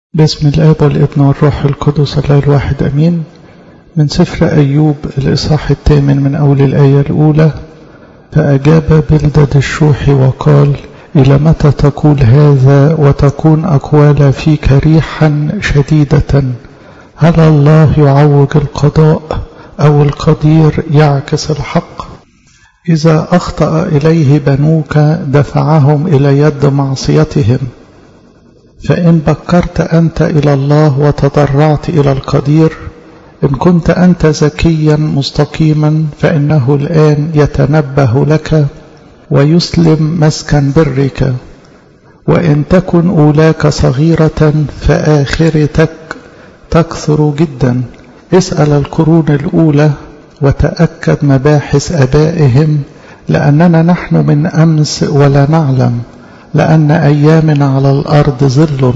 باسم الآب والابن والروح القدس الله الواحد أمين من سفر أيوب الإصحاح الثامن من أول الآية الأولى فأجاب بلدد الشوح وقال إلى متى تقول هذا وتكون أقوال فيك ريحا شديدة هل الله يعوج القضاء أو القدير يعكس الحق إذا أخطأ إليه بنوك دفعهم إلى يد معصيتهم فإن بكرت أنت إلى الله وتضرعت إلى القدير إن كنت أنت ذكيا مستقيما فإنه الآن يتنبه لك ويسلم مسكن برك وإن تكن أولاك صغيرة فآخرتك تكثر جدا اسأل القرون الأولى وتأكد مباحث أبائهم لأننا نحن من أمس ولا نعلم لأن أيامنا على الأرض ظل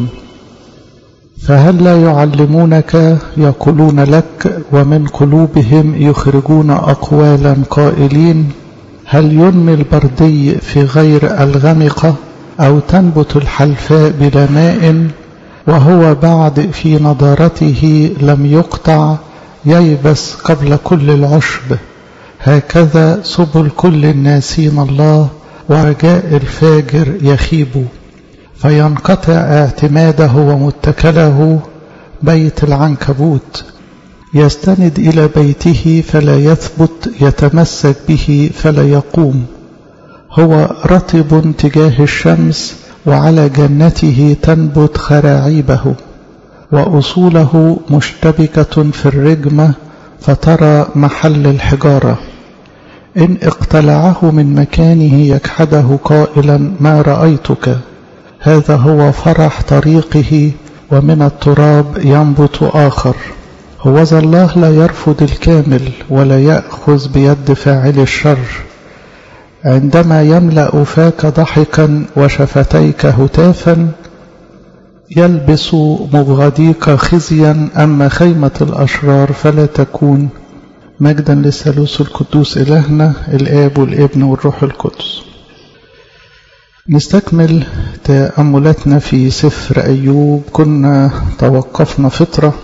فهل لا يعلمونك يقولون لك ومن قلوبهم يخرجون أقوالا قائلين هل ينمي البردي في غير الغمقة أو تنبت الحلفاء بلا ماء وهو بعد في نضارته لم يقطع ييبس قبل كل العشب هكذا سبل كل الناسين الله ورجاء الفاجر يخيب فينقطع اعتماده ومتكله بيت العنكبوت يستند إلى بيته فلا يثبت يتمسك به فلا يقوم هو رطب تجاه الشمس وعلى جنته تنبت خراعيبه وأصوله مشتبكة في الرجمة فترى محل الحجارة إن اقتلعه من مكانه يكحده قائلا ما رأيتك هذا هو فرح طريقه ومن التراب ينبت آخر هوذا الله لا يرفض الكامل ولا يأخذ بيد فاعل الشر عندما يملأ فاك ضحكا وشفتيك هتافا يلبس مبغضيك خزيا أما خيمة الأشرار فلا تكون مجدا للثالوث القدوس إلهنا الآب والابن والروح القدس نستكمل تأملاتنا في سفر أيوب كنا توقفنا فترة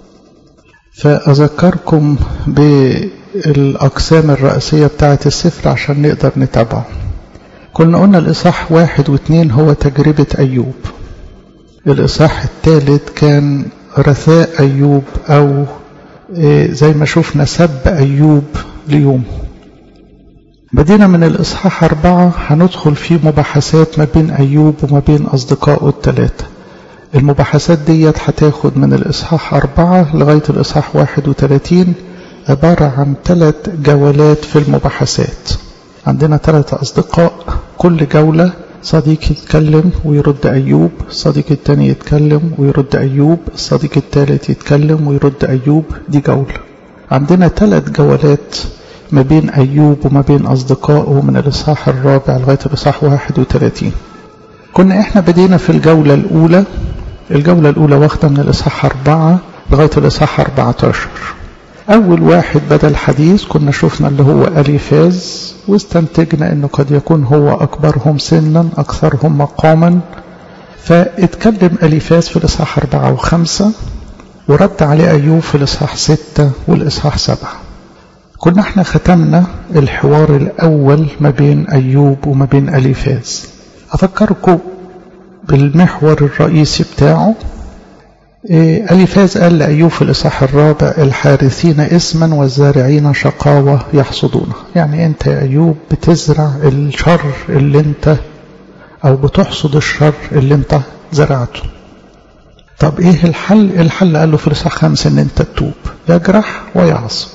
فأذكركم بالأقسام الرئيسية بتاعة السفر عشان نقدر نتابعه كنا قلنا الإصحاح واحد واثنين هو تجربة أيوب الإصحاح الثالث كان رثاء أيوب أو زي ما شفنا سب أيوب ليومه بدينا من الإصحاح أربعة هندخل في مباحثات ما بين أيوب وما بين أصدقائه الثلاثة المباحثات ديت هتاخد من الإصحاح أربعة لغاية الإصحاح واحد وثلاثين عبارة عن ثلاث جولات في المباحثات عندنا ثلاثة أصدقاء كل جولة صديق يتكلم ويرد أيوب الصديق التاني يتكلم ويرد أيوب الصديق التالت يتكلم ويرد أيوب دي جولة عندنا ثلاث جولات ما بين أيوب وما بين أصدقائه من الإصحاح الرابع لغاية الإصحاح 31 كنا إحنا بدينا في الجولة الأولى الجولة الأولى واخدة من الإصحاح 4 لغاية الإصحاح 14 أول واحد بدأ الحديث كنا شفنا اللي هو أليفاز واستنتجنا أنه قد يكون هو أكبرهم سنا أكثرهم مقاما فاتكلم أليفاز في الإصحاح 4 و5 ورد عليه أيوب في الإصحاح 6 والإصحاح 7 كنا احنا ختمنا الحوار الأول ما بين أيوب وما بين أليفاز أفكركم بالمحور الرئيسي بتاعه أليفاز قال لأيوب في الإصحاح الرابع الحارثين اسما والزارعين شقاوة يحصدونه يعني أنت يا أيوب بتزرع الشر اللي أنت أو بتحصد الشر اللي أنت زرعته طب إيه الحل الحل قال له في الإصحاح خمسة أن أنت تتوب يجرح ويعصب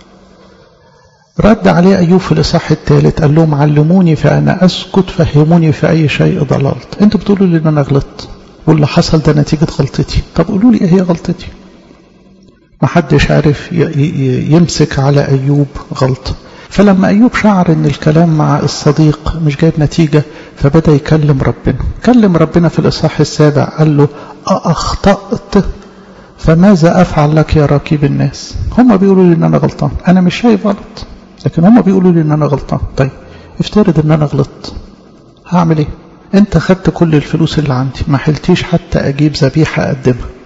رد عليه أيوب في الإصحاح الثالث قال لهم علموني فأنا أسكت فهموني في أي شيء ضللت أنتوا بتقولوا لي أن أنا غلطت واللي حصل ده نتيجة غلطتي طب قولوا لي ايه هي غلطتي محدش عارف يمسك على أيوب غلطة فلما أيوب شعر أن الكلام مع الصديق مش جايب نتيجة فبدأ يكلم ربنا كلم ربنا في الإصحاح السابع قال له أأخطأت فماذا أفعل لك يا راكب الناس هم بيقولوا لي أن أنا غلطان أنا مش شايف غلط لكن هم بيقولوا لي أن أنا غلطان طيب افترض أن أنا غلطت هعمل إيه انت خدت كل الفلوس اللي عندي ما حلتيش حتى اجيب ذبيحة اقدمها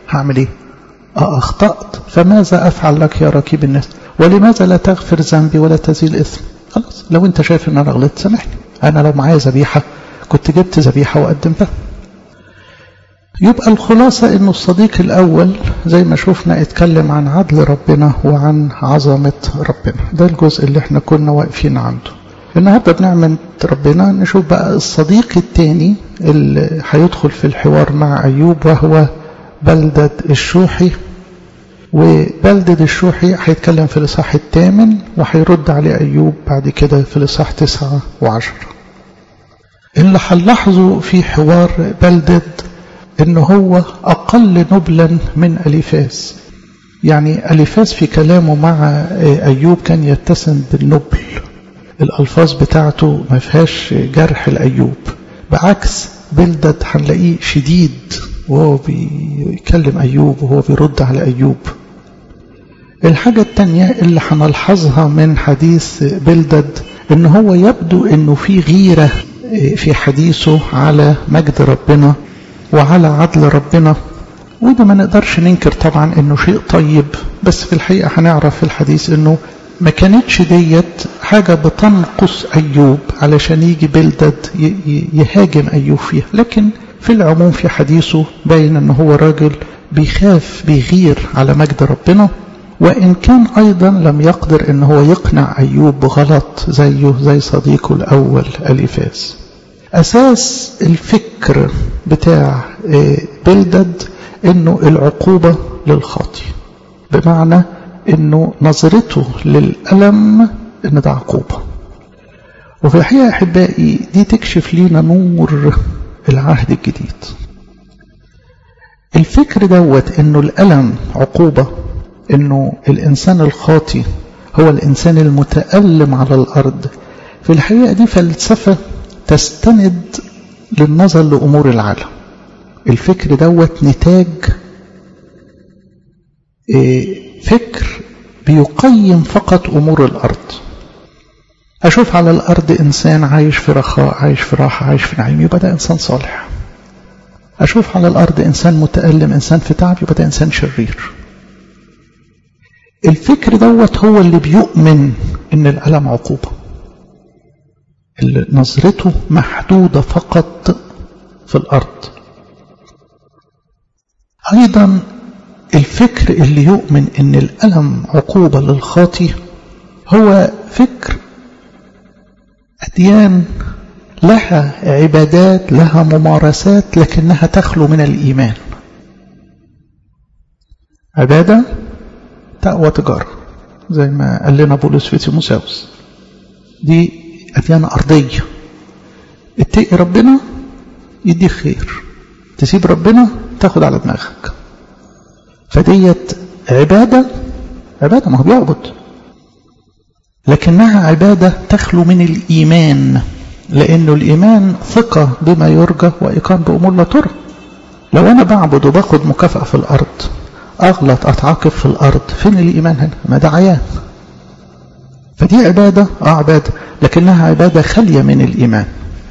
هعمل ايه أخطأت فماذا أفعل لك يا ركيب الناس ولماذا لا تغفر ذنبي ولا تزيل إثمي خلاص لو أنت شايف أن أنا غلطت سامحني أنا لو معايا ذبيحة كنت جبت ذبيحة وقدمتها يبقى الخلاصة أنه الصديق الأول زي ما شفنا اتكلم عن عدل ربنا وعن عظمة ربنا ده الجزء اللي احنا كنا واقفين عنده النهاردة بنعمة ربنا نشوف بقى الصديق الثاني اللي هيدخل في الحوار مع أيوب وهو بلدد الشوحي وبلدد الشوحي هيتكلم في الإصحاح الثامن وهيرد عليه أيوب بعد كده في الإصحاح تسعة وعشرة اللي هنلاحظه في حوار بلدد إن هو أقل نبلا من أليفاز يعني أليفاز في كلامه مع أيوب كان يتسم بالنبل الألفاظ بتاعته ما فيهاش جرح الأيوب بعكس بلدد هنلاقيه شديد وهو بيكلم أيوب وهو بيرد على أيوب الحاجة التانية اللي هنلحظها من حديث بلدد ان هو يبدو انه في غيرة في حديثه على مجد ربنا وعلى عدل ربنا وده ما نقدرش ننكر طبعا انه شيء طيب بس في الحقيقة هنعرف في الحديث انه ما كانتش ديت حاجة بتنقص أيوب علشان يجي بلدد يهاجم أيوب فيها لكن في العموم في حديثه باين أنه هو راجل بيخاف بيغير على مجد ربنا وإن كان أيضا لم يقدر أن هو يقنع أيوب بغلط زيه زي صديقه الأول أليفاز أساس الفكر بتاع بلدد أنه العقوبة للخاطي بمعنى أنه نظرته للألم أن ده عقوبة وفي الحقيقة أحبائي دي تكشف لينا نور العهد الجديد الفكر دوت أنه الألم عقوبة أنه الإنسان الخاطي هو الإنسان المتألم على الأرض في الحقيقة دي فلسفة تستند للنظر لأمور العالم الفكر دوت نتاج فكر بيقيم فقط أمور الأرض أشوف على الأرض إنسان عايش في رخاء عايش في راحة عايش في نعيم يبقى ده إنسان صالح أشوف على الأرض إنسان متألم إنسان في تعب يبقى ده إنسان شرير الفكر دوت هو اللي بيؤمن إن الألم عقوبة اللي نظرته محدودة فقط في الأرض أيضا الفكر اللي يؤمن إن الألم عقوبة للخاطي هو فكر أديان لها عبادات لها ممارسات لكنها تخلو من الإيمان عبادة تقوى تجارة زي ما قال لنا بولس في تيموساوس دي أديان أرضية اتقي ربنا يديك خير تسيب ربنا تاخد على دماغك فديت عبادة عبادة ما هو بيعبد لكنها عبادة تخلو من الإيمان لأنه الإيمان ثقة بما يرجى وإقام بأمور لا ترى لو أنا بعبد وباخد مكافأة في الأرض أغلط أتعاقب في الأرض فين الإيمان هنا ما ده عيان فدي عبادة آه عبادة لكنها عبادة خالية من الإيمان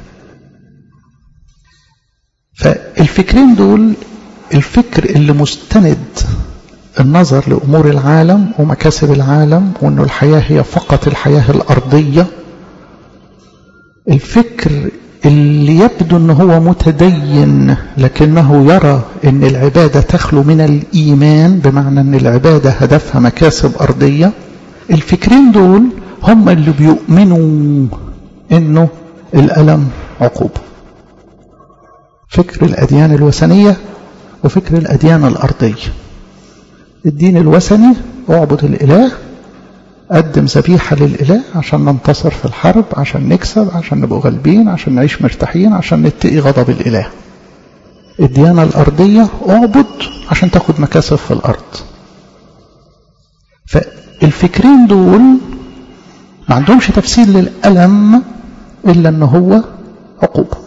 فالفكرين دول الفكر اللي مستند النظر لأمور العالم ومكاسب العالم وأنه الحياة هي فقط الحياة الأرضية الفكر اللي يبدو أنه هو متدين لكنه يرى أن العبادة تخلو من الإيمان بمعنى أن العبادة هدفها مكاسب أرضية الفكرين دول هم اللي بيؤمنوا أنه الألم عقوبة فكر الأديان الوثنية وفكر الأديان الأرضية الدين الوثني اعبد الإله قدم ذبيحة للإله عشان ننتصر في الحرب عشان نكسب عشان نبقى غالبين عشان نعيش مرتاحين عشان نتقي غضب الإله الديانة الأرضية اعبد عشان تاخد مكاسب في الأرض فالفكرين دول ما عندهمش تفسير للألم إلا أنه هو عقوبة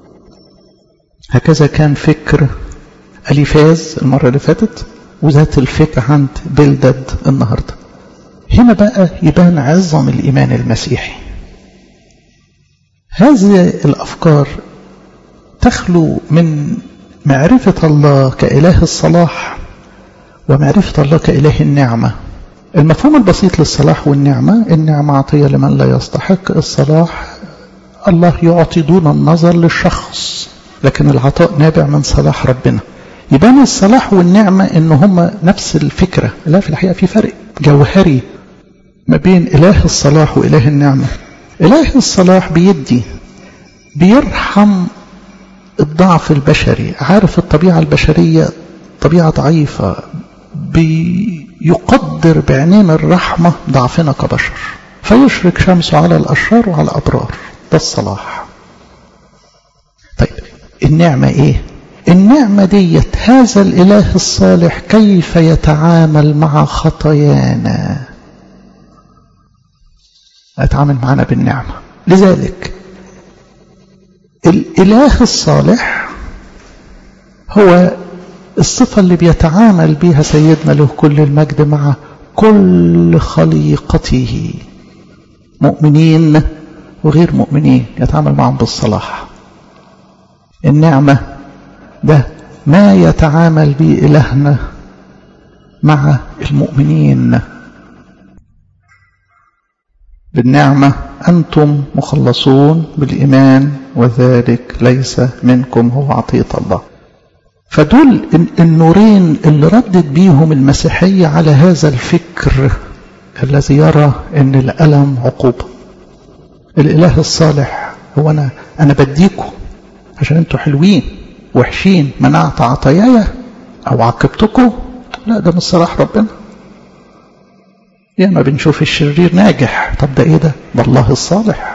هكذا كان فكر أليفاز المرة اللي فاتت وذات الفكر عند بلدد النهاردة هنا بقى يبان عظم الإيمان المسيحي هذه الأفكار تخلو من معرفة الله كإله الصلاح ومعرفة الله كإله النعمة المفهوم البسيط للصلاح والنعمة النعمة عطية لمن لا يستحق الصلاح الله يعطي دون النظر للشخص لكن العطاء نابع من صلاح ربنا يبان الصلاح والنعمة ان هما نفس الفكرة لا في الحقيقة في فرق جوهري ما بين إله الصلاح وإله النعمة إله الصلاح بيدي بيرحم الضعف البشري عارف الطبيعة البشرية طبيعة ضعيفة بيقدر بعينين الرحمة ضعفنا كبشر فيشرك شمسه على الأشرار وعلى الأبرار ده الصلاح طيب النعمة ايه النعمة ديت هذا الإله الصالح كيف يتعامل مع خطايانا أتعامل معنا بالنعمة لذلك الإله الصالح هو الصفة اللي بيتعامل بها سيدنا له كل المجد مع كل خليقته مؤمنين وغير مؤمنين يتعامل معهم بالصلاح النعمة ده ما يتعامل به إلهنا مع المؤمنين بالنعمة أنتم مخلصون بالإيمان وذلك ليس منكم هو عطية الله فدول النورين اللي ردت بيهم المسيحية على هذا الفكر الذي يرى أن الألم عقوبة الإله الصالح هو أنا أنا بديكم عشان أنتوا حلوين وحشين منعت عطاياي أو عاقبتكم لا ده من صلاح ربنا يا ما بنشوف الشرير ناجح طب ده ايه ده ده الله الصالح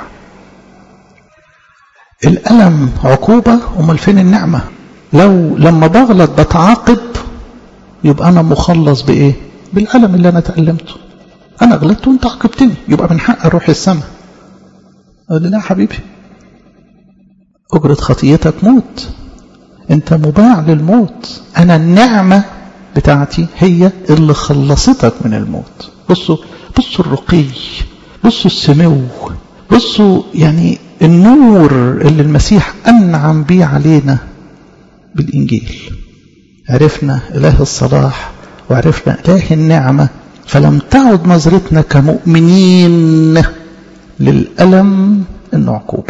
الألم عقوبة أمال فين النعمة لو لما بغلط بتعاقب يبقى أنا مخلص بإيه بالألم اللي أنا تعلمته أنا غلطت وأنت عاقبتني يبقى من حق أروح السماء أقول لا حبيبي أجرة خطيتك موت أنت مباع للموت أنا النعمة بتاعتي هي اللي خلصتك من الموت بصوا بصوا الرقي بصوا السمو بصوا يعني النور اللي المسيح أنعم بيه علينا بالإنجيل عرفنا إله الصلاح وعرفنا إله النعمة فلم تعد نظرتنا كمؤمنين للألم إنه عقوبة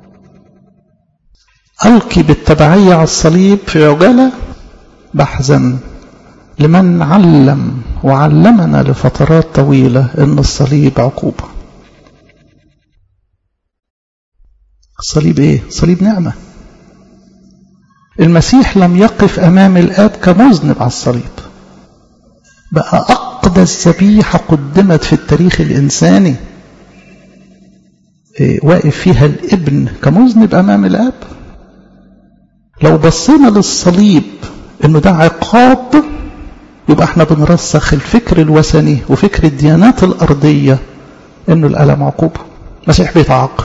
ألقي بالتبعية على الصليب في عجالة بحزن لمن علم وعلمنا لفترات طويلة أن الصليب عقوبة الصليب إيه؟ صليب نعمة المسيح لم يقف أمام الآب كمذنب على الصليب بقى أقدس ذبيحة قدمت في التاريخ الإنساني إيه واقف فيها الابن كمذنب أمام الآب لو بصينا للصليب انه ده عقاب يبقى احنا بنرسخ الفكر الوثني وفكر الديانات الارضيه انه الالم عقوبه المسيح بيتعاقب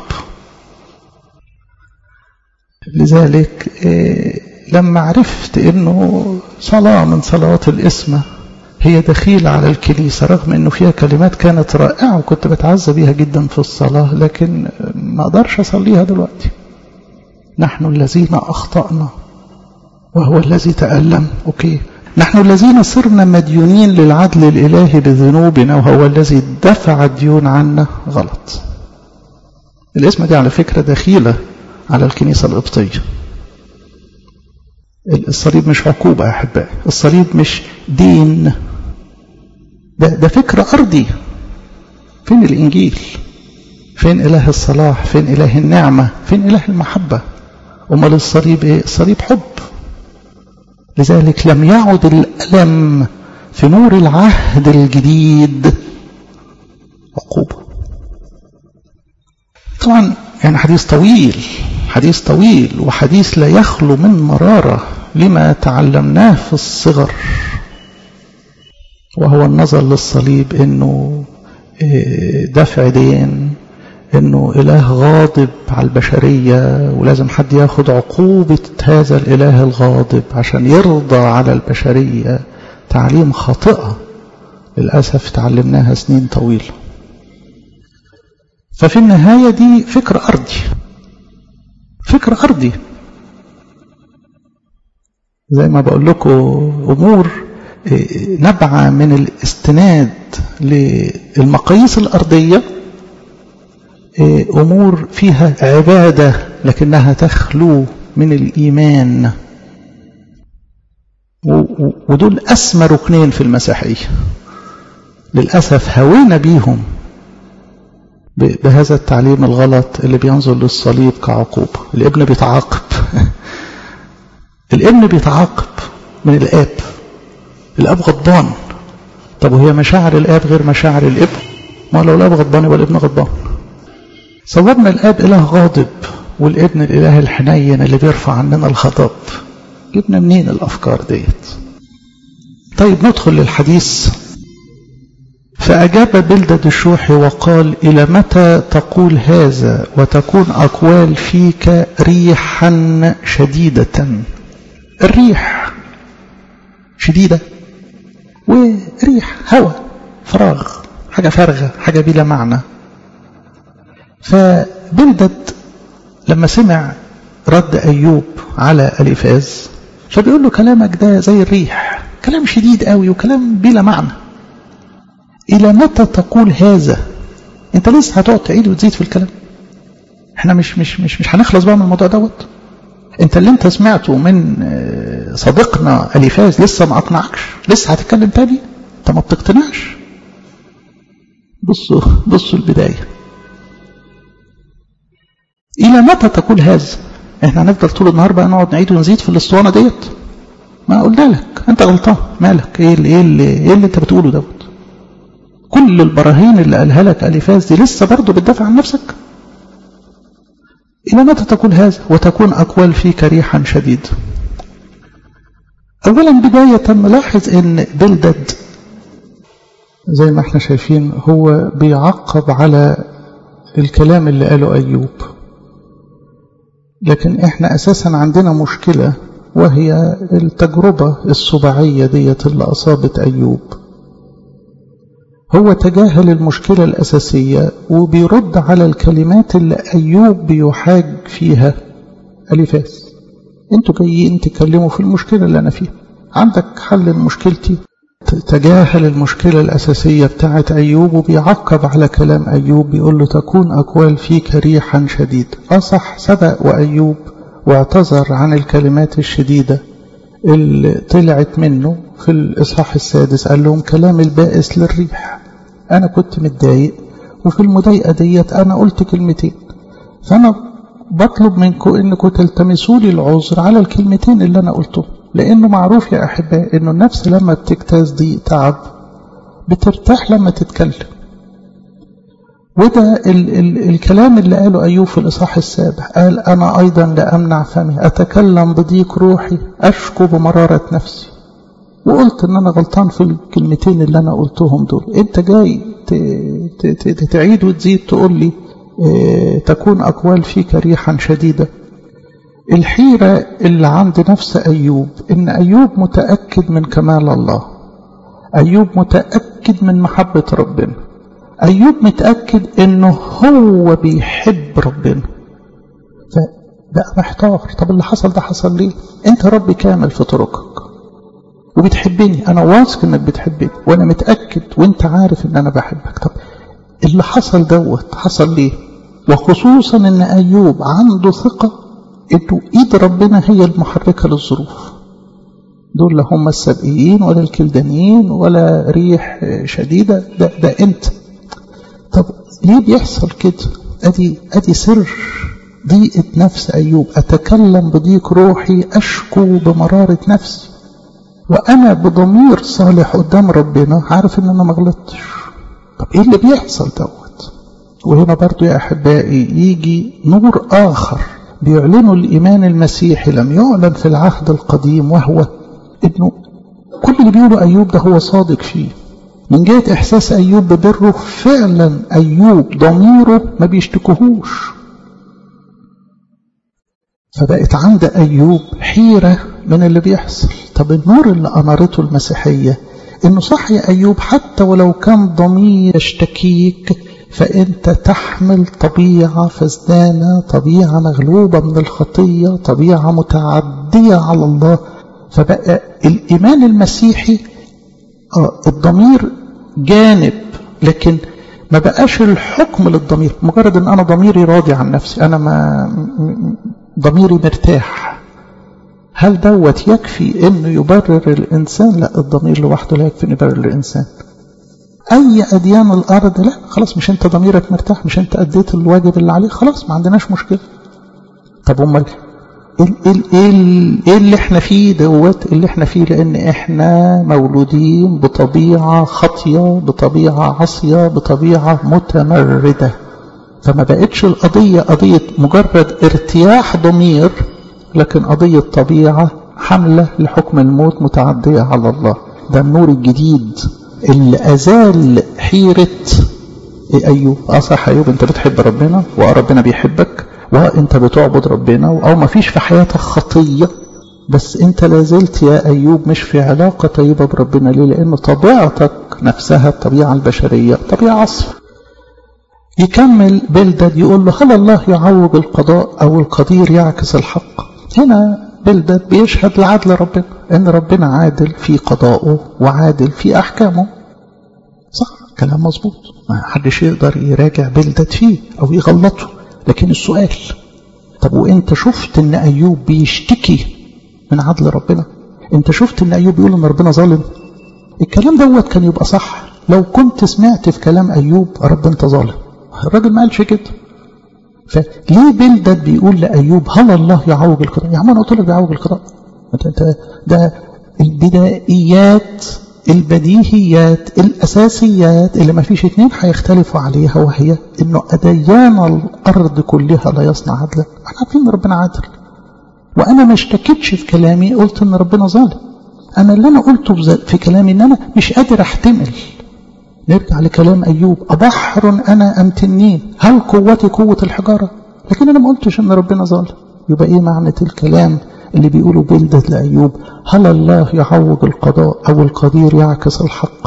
لذلك إيه لما عرفت انه صلاه من صلوات الاسمه هي دخيلة على الكنيسة رغم انه فيها كلمات كانت رائعة وكنت بتعزى بيها جدا في الصلاة لكن ما اقدرش اصليها دلوقتي نحن الذين أخطأنا وهو الذي تألم أوكي نحن الذين صرنا مديونين للعدل الإلهي بذنوبنا وهو الذي دفع الديون عنا غلط الاسم دي على فكرة دخيلة على الكنيسة القبطية الصليب مش عقوبة يا أحبائي الصليب مش دين ده, ده فكر أرضي فين الإنجيل فين إله الصلاح فين إله النعمة فين إله المحبة أمال الصليب إيه الصليب حب لذلك لم يعد الألم في نور العهد الجديد عقوبة طبعا يعني حديث طويل حديث طويل وحديث لا يخلو من مرارة لما تعلمناه في الصغر وهو النظر للصليب انه دفع دين انه اله غاضب على البشرية ولازم حد ياخد عقوبة هذا الاله الغاضب عشان يرضى على البشرية تعليم خاطئة للأسف تعلمناها سنين طويلة ففي النهاية دي فكر أرضي فكر أرضي زي ما بقول لكم أمور نبع من الاستناد للمقاييس الأرضية أمور فيها عبادة لكنها تخلو من الإيمان ودول أسمى ركنين في المسيحية للأسف هوينا بيهم بهذا التعليم الغلط اللي بينظر للصليب كعقوبة الابن بيتعاقب الابن بيتعاقب من الآب الآب غضبان طب وهي مشاعر الآب غير مشاعر الابن ما لو الآب غضبان يبقى الابن غضبان صورنا الآب إله غاضب والابن الإله الحنين اللي بيرفع عننا الغضب جبنا منين الأفكار ديت طيب ندخل للحديث فأجاب بلدة الشوحي وقال إلى متى تقول هذا وتكون أقوال فيك ريحا شديدة الريح شديدة وريح هواء فراغ حاجة فارغة حاجة بلا معنى فبلدة لما سمع رد أيوب على الإفاز فبيقول له كلامك ده زي الريح كلام شديد قوي وكلام بلا معنى إلى متى تقول هذا أنت لسه هتقعد تعيد وتزيد في الكلام احنا مش مش مش مش هنخلص بقى من الموضوع دوت انت اللي انت سمعته من صديقنا اليفاز لسه ما اقنعكش لسه هتتكلم تاني انت ما بتقتنعش بصوا بصوا البدايه الى متى تقول هذا احنا هنفضل طول النهار بقى نقعد نعيد ونزيد في الاسطوانه ديت ما قلنا لك انت غلطان مالك ايه اللي ايه اللي, إيه اللي انت بتقوله دوت كل البراهين اللي قالها لك اليفاز دي لسه برضه بتدافع عن نفسك إلى متى تقول هذا وتكون أقوال فيك ريحا شديد أولا بداية نلاحظ أن بلدد زي ما احنا شايفين هو بيعقب على الكلام اللي قاله أيوب لكن احنا أساسا عندنا مشكلة وهي التجربة السباعية ديت اللي أصابت أيوب هو تجاهل المشكلة الأساسية وبيرد على الكلمات اللي أيوب بيحاج فيها أليفاس انتوا جايين تكلموا في المشكلة اللي أنا فيها عندك حل لمشكلتي تجاهل المشكلة الأساسية بتاعت أيوب وبيعقب على كلام أيوب بيقول له تكون أقوال فيك ريحا شديد أصح سبق وأيوب واعتذر عن الكلمات الشديدة اللي طلعت منه في الإصحاح السادس قال لهم كلام البائس للريح أنا كنت متضايق وفي المضايقة ديت أنا قلت كلمتين فأنا بطلب منكم إنكم تلتمسوا لي العذر على الكلمتين اللي أنا قلتهم لأنه معروف يا أحباء إنه النفس لما بتجتاز ضيق تعب بترتاح لما تتكلم وده ال ال الكلام اللي قاله أيوب في الإصحاح السابع قال أنا أيضا لأمنع فمي أتكلم بضيق روحي أشكو بمرارة نفسي وقلت ان انا غلطان في الكلمتين اللي انا قلتهم دول انت جاي تعيد وتزيد تقول لي اه تكون اقوال فيك ريحا شديدة الحيرة اللي عند نفس ايوب ان ايوب متأكد من كمال الله ايوب متأكد من محبة ربنا ايوب متأكد انه هو بيحب ربنا فبقى محتار طب اللي حصل ده حصل ليه انت رب كامل في طرقك وبتحبني انا واثق انك بتحبني وانا متاكد وانت عارف ان انا بحبك طب اللي حصل دوت حصل ليه وخصوصا ان ايوب عنده ثقه انه ايد ربنا هي المحركه للظروف دول لا هم السبئيين ولا الكلدانيين ولا ريح شديده ده ده انت طب ليه بيحصل كده ادي ادي سر ضيقه نفس ايوب اتكلم بضيق روحي اشكو بمراره نفسي وانا بضمير صالح قدام ربنا عارف ان انا ما غلطتش طب ايه اللي بيحصل دوت وهنا برضو يا احبائي يجي نور اخر بيعلنوا الايمان المسيحي لم يعلن في العهد القديم وهو انه كل اللي بيقوله ايوب ده هو صادق فيه من جهه احساس ايوب ببره فعلا ايوب ضميره ما بيشتكوهوش فبقت عند أيوب حيرة من اللي بيحصل طب النور اللي أنارته المسيحية إنه صح يا أيوب حتى ولو كان ضمير يشتكيك فأنت تحمل طبيعة فزدانة طبيعة مغلوبة من الخطية طبيعة متعدية على الله فبقى الإيمان المسيحي اه الضمير جانب لكن ما بقاش الحكم للضمير مجرد ان انا ضميري راضي عن نفسي انا ما ضميري مرتاح هل دوت يكفي انه يبرر الانسان لا الضمير لوحده لا يكفي انه يبرر الانسان اي اديان الارض لا خلاص مش انت ضميرك مرتاح مش انت اديت الواجب اللي عليك خلاص ما عندناش مشكله طب امال ايه ايه ايه اللي احنا فيه دوت اللي احنا فيه لان احنا مولودين بطبيعه خاطيه بطبيعه عصيه بطبيعه متمرده فما بقتش القضيه قضيه مجرد ارتياح ضمير لكن قضيه طبيعه حمله لحكم الموت متعديه على الله ده النور الجديد اللي ازال حيره إيه ايوب اه صح ايوب انت بتحب ربنا واه ربنا بيحبك وانت بتعبد ربنا او ما فيش في حياتك خطية بس انت لازلت يا ايوب مش في علاقة طيبة بربنا ليه لان طبيعتك نفسها الطبيعة البشرية طبيعة عصر يكمل بلدد يقول له هل الله يعوج القضاء او القدير يعكس الحق هنا بلدد بيشهد لعدل ربنا ان ربنا عادل في قضائه وعادل في احكامه صح كلام مظبوط ما حدش يقدر يراجع بلدد فيه او يغلطه لكن السؤال طب وانت شفت ان ايوب بيشتكي من عدل ربنا انت شفت ان ايوب بيقول ان ربنا ظالم الكلام دوت كان يبقى صح لو كنت سمعت في كلام ايوب رب انت ظالم الراجل ما قالش كده فليه بلدد بيقول لايوب هل الله يعوج القضاء يا عم انا قلت لك بيعوج القضاء ده, ده البدائيات البديهيات الأساسيات اللي ما فيش اتنين هيختلفوا عليها وهي إنه أديان الأرض كلها لا يصنع عدلا احنا عارفين إن ربنا عادل وأنا ما اشتكيتش في كلامي قلت إن ربنا ظالم أنا اللي أنا قلته في كلامي إن أنا مش قادر أحتمل نرجع لكلام أيوب أبحر أنا أم تنين هل قوتي قوة الحجارة لكن أنا ما قلتش إن ربنا ظالم يبقى إيه معنى الكلام اللي بيقولوا بلدة لأيوب هل الله يعوج القضاء أو القدير يعكس الحق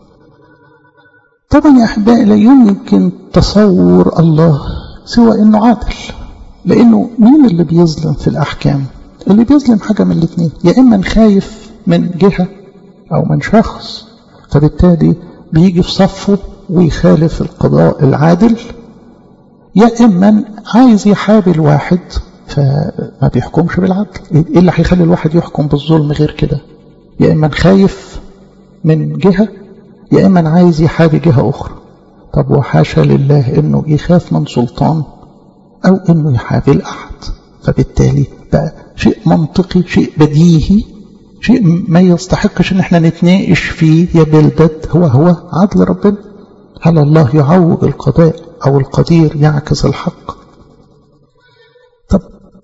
طبعا يا أحبائي لا يمكن تصور الله سوى أنه عادل لأنه مين اللي بيظلم في الأحكام اللي بيظلم حاجة من الاثنين يا إما خايف من جهة أو من شخص فبالتالي بيجي في صفه ويخالف القضاء العادل يا إما عايز يحابي واحد فما بيحكمش بالعدل ايه اللي هيخلي الواحد يحكم بالظلم غير كده يا اما خايف من جهة يا اما عايز يحابي جهة اخرى طب وحاشا لله انه يخاف من سلطان او انه يحابي الاحد فبالتالي بقى شيء منطقي شيء بديهي شيء ما يستحقش ان احنا نتناقش فيه يا بلدد هو هو عدل ربنا هل الله يعوج القضاء او القدير يعكس الحق طب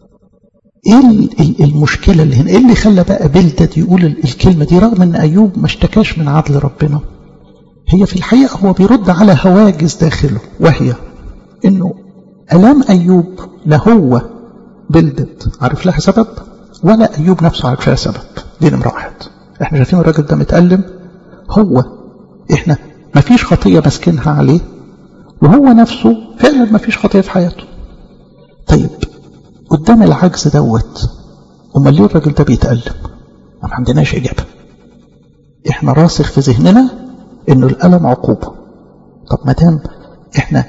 ايه المشكلة اللي هنا ايه اللي خلى بقى بلدد يقول الكلمة دي رغم ان ايوب ما اشتكاش من عدل ربنا هي في الحقيقة هو بيرد على هواجس داخله وهي انه الام ايوب لا هو بلدد عارف لها سبب ولا ايوب نفسه عارف لها سبب دي نمرة واحد احنا شايفين الراجل ده متألم هو احنا ما فيش خطية ماسكينها عليه وهو نفسه فعلا ما فيش خطية في حياته طيب قدام العجز دوت امال ليه الراجل ده بيتألم ما عندناش إجابة احنا راسخ في ذهننا انه الألم عقوبة طب ما دام احنا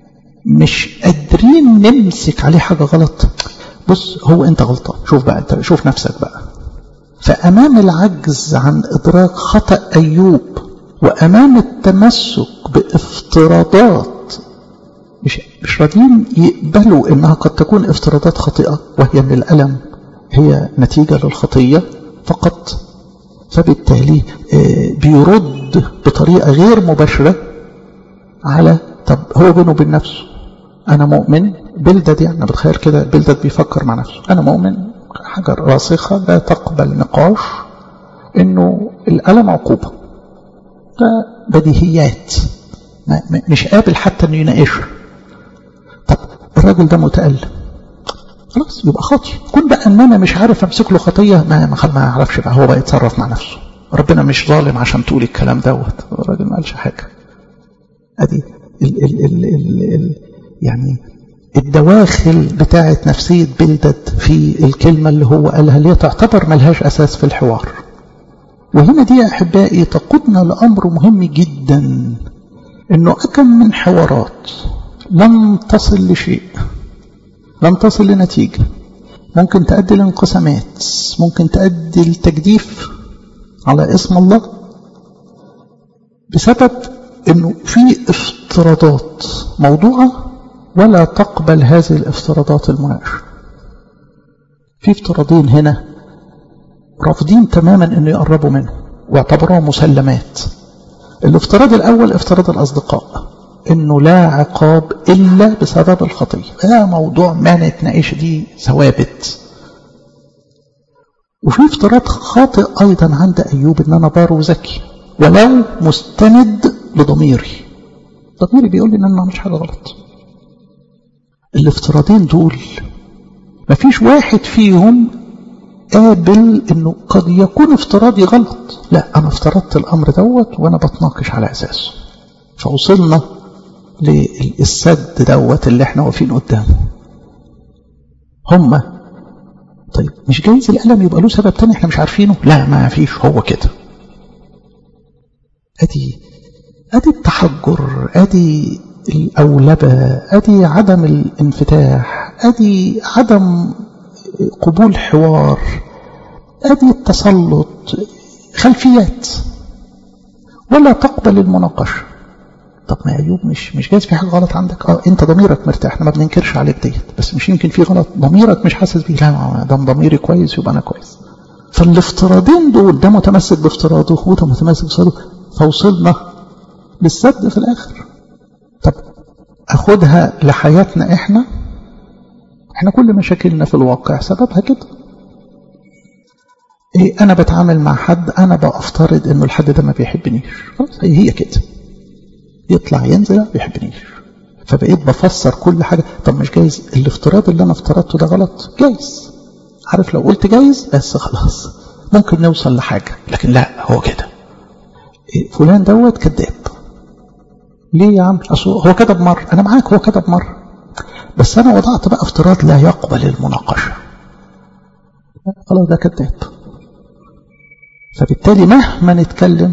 مش قادرين نمسك عليه حاجة غلط بص هو انت غلطان شوف بقى انت شوف نفسك بقى فأمام العجز عن إدراك خطأ أيوب وأمام التمسك بافتراضات مش مش راضيين يقبلوا انها قد تكون افتراضات خاطئه وهي ان الالم هي نتيجه للخطيه فقط فبالتالي بيرد بطريقه غير مباشره على طب هو بينه وبين نفسه انا مؤمن بلدد يعني بتخيل كده بلدد بيفكر مع نفسه انا مؤمن حاجه راسخه لا تقبل نقاش انه الالم عقوبه ده بديهيات مش قابل حتى انه يناقشها طب الراجل ده متألم خلاص يبقى خاطي كون بقى ان انا مش عارف امسك له خطيه ما ما, ما يعرفش بقى هو بقى يتصرف مع نفسه ربنا مش ظالم عشان تقول الكلام دوت الراجل ما قالش حاجه ادي ال ال ال ال ال يعني الدواخل بتاعه نفسيه بلدد في الكلمه اللي هو قالها اللي هي تعتبر ملهاش اساس في الحوار وهنا دي يا أحبائي تقودنا لأمر مهم جدا إنه أكم من حوارات لم تصل لشيء لم تصل لنتيجة ممكن تؤدي لانقسامات ممكن تؤدي لتجديف على اسم الله بسبب انه في افتراضات موضوعة ولا تقبل هذه الافتراضات المناقشة في افتراضين هنا رافضين تماما انه يقربوا منه واعتبروها مسلمات الافتراض الاول افتراض الاصدقاء انه لا عقاب الا بسبب الخطيه ده موضوع ما نتناقش دي ثوابت وفي افتراض خاطئ ايضا عند ايوب ان انا بار وذكي ولو مستند لضميري ضميري بيقول لي ان انا ما عملتش حاجه غلط الافتراضين دول مفيش واحد فيهم قابل انه قد يكون افتراضي غلط لا انا افترضت الامر دوت وانا بتناقش على اساسه فوصلنا للسد دوت اللي احنا واقفين قدامه هما طيب مش جايز الألم يبقى له سبب تاني احنا مش عارفينه لا ما فيش هو كده ادي ادي التحجر ادي الأولبة ادي عدم الانفتاح ادي عدم قبول حوار ادي التسلط خلفيات ولا تقبل المناقشه طب ما ايوب مش مش جايز في حاجه غلط عندك اه انت ضميرك مرتاح احنا ما بننكرش عليك ديت بس مش يمكن في غلط ضميرك مش حاسس بيه لا ده ضميري كويس يبقى انا كويس فالافتراضين دول ده متمسك بافتراضه وده متمسك بافتراضه فوصلنا للسد في الاخر طب اخدها لحياتنا احنا احنا كل مشاكلنا في الواقع سببها كده إيه انا بتعامل مع حد انا بفترض انه الحد ده ما بيحبنيش خلاص هي هي كده يطلع ينزل ما بيحبنيش فبقيت بفسر كل حاجة طب مش جايز الافتراض اللي انا افترضته ده غلط جايز عارف لو قلت جايز بس خلاص ممكن نوصل لحاجة لكن لا هو كده إيه فلان دوت كذاب ليه يا عم أصل هو كذب مرة انا معاك هو كذب مرة بس انا وضعت بقى افتراض لا يقبل المناقشة خلاص ده كذاب فبالتالي مهما نتكلم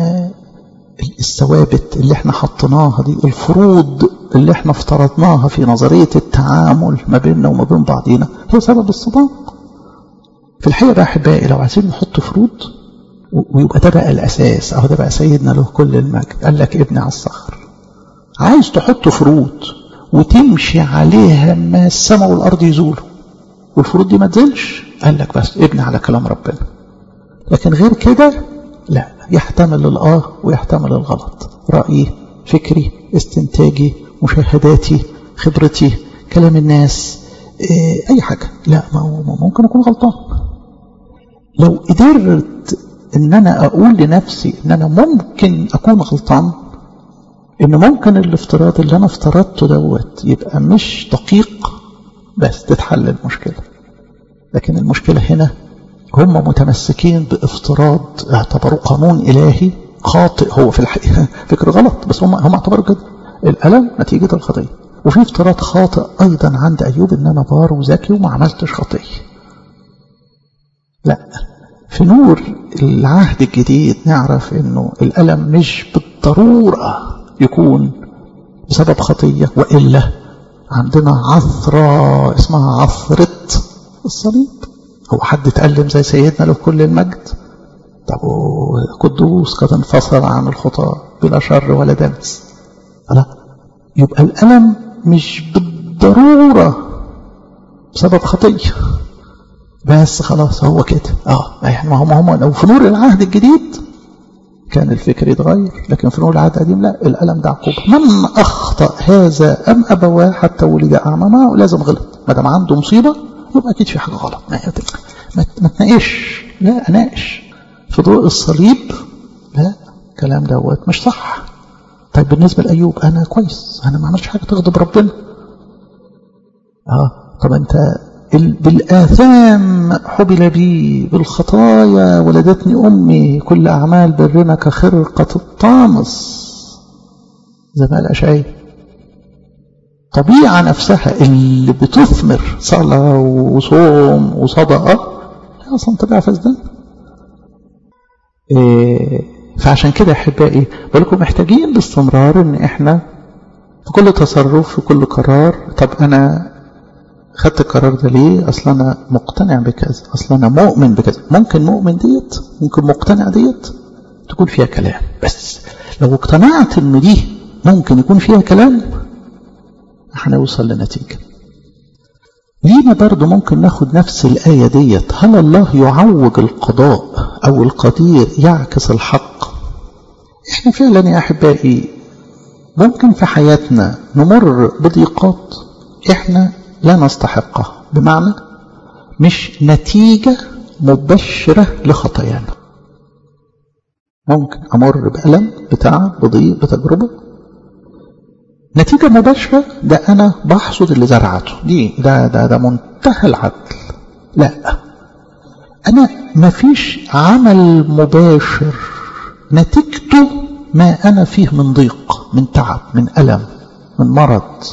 الثوابت اللي احنا حطيناها دي الفروض اللي احنا افترضناها في نظرية التعامل ما بيننا وما بين بعضينا هي سبب الصدام في الحقيقة بقى أحبائي لو عايزين نحط فروض ويبقى ده بقى الأساس أهو ده بقى سيدنا له كل المجد قال لك ابني على الصخر عايز تحط فروض وتمشي عليها ما السماء والأرض يزولوا والفروض دي ما تزلش قال لك بس ابني على كلام ربنا لكن غير كده لا يحتمل الآه ويحتمل الغلط رأيي فكري استنتاجي مشاهداتي خبرتي كلام الناس إيه أي حاجة لا ما ممكن أكون غلطان لو قدرت ان انا اقول لنفسي ان انا ممكن اكون غلطان ان ممكن الافتراض اللي انا افترضته دوت يبقى مش دقيق بس تتحل المشكلة لكن المشكلة هنا هم متمسكين بافتراض اعتبروه قانون إلهي خاطئ هو في الحقيقة فكر غلط بس هم هم اعتبروا كده الألم نتيجة الخطية وفي افتراض خاطئ أيضا عند أيوب إن أنا بار وذكي وما عملتش خطية لا في نور العهد الجديد نعرف إنه الألم مش بالضرورة يكون بسبب خطية وإلا عندنا عثرة اسمها عثرة الصليب هو حد اتألم زي سيدنا له كل المجد طب قدوس قد انفصل عن الخطاة بلا شر ولا دنس لا يبقى الألم مش بالضرورة بسبب خطية بس خلاص هو كده اه يعني ما هم هم لو في نور العهد الجديد كان الفكر يتغير لكن في نور العهد القديم لا الألم ده عقوبة من أخطأ هذا أم أبواه حتى ولد أعمى ما لازم غلط ما دام عنده مصيبة يبقى أكيد في حاجة غلط ما ما تناقش لا أناقش في ضوء الصليب لا الكلام دوت مش صح طيب بالنسبة لأيوب أنا كويس أنا ما عملتش حاجة تغضب ربنا آه طب أنت بالآثام حبل بي بالخطايا ولدتني أمي كل أعمال برنا كخرقة الطامس زي ما الأشعي طبيعة نفسها اللي بتثمر صلاة وصوم وصدقة هي أصلا طبيعة فاسدة إيه فعشان كده احبائي بقول لكم محتاجين باستمرار ان احنا في كل تصرف في كل قرار طب انا خدت القرار ده ليه اصل انا مقتنع بكذا اصل انا مؤمن بكذا ممكن مؤمن ديت ممكن مقتنع ديت تكون فيها كلام بس لو اقتنعت انه دي ممكن يكون فيها كلام هنوصل لنتيجة لينا برضو ممكن ناخد نفس الآية ديت هل الله يعوج القضاء أو القدير يعكس الحق احنا فعلا يا أحبائي ممكن في حياتنا نمر بضيقات احنا لا نستحقها بمعنى مش نتيجة مبشرة لخطايانا ممكن أمر بألم بتعب بضيق بتجربة نتيجة مباشرة ده أنا بحصد اللي زرعته دي ده ده ده منتهى العدل لا أنا مفيش عمل مباشر نتيجته ما أنا فيه من ضيق من تعب من ألم من مرض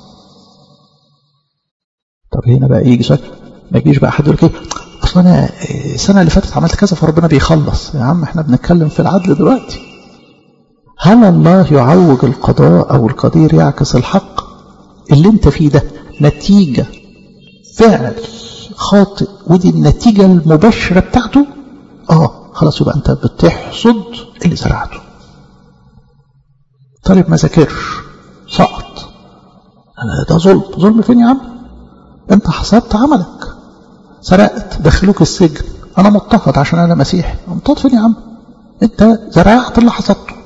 طب هنا بقى يجي سؤال ما يجيش بقى حد يقول لك اصل انا السنه اللي فاتت عملت كذا فربنا بيخلص يا عم احنا بنتكلم في العدل دلوقتي هل الله يعوج القضاء او القدير يعكس الحق اللي انت فيه ده نتيجه فعل خاطئ ودي النتيجه المباشره بتاعته اه خلاص يبقى انت بتحصد اللي زرعته طالب ما ذاكرش سقط ده ظلم ظلم فين يا عم انت حسبت عملك سرقت دخلوك السجن انا مضطهد عشان انا مسيحي مضطهد فين يا عم انت زرعت اللي حسبته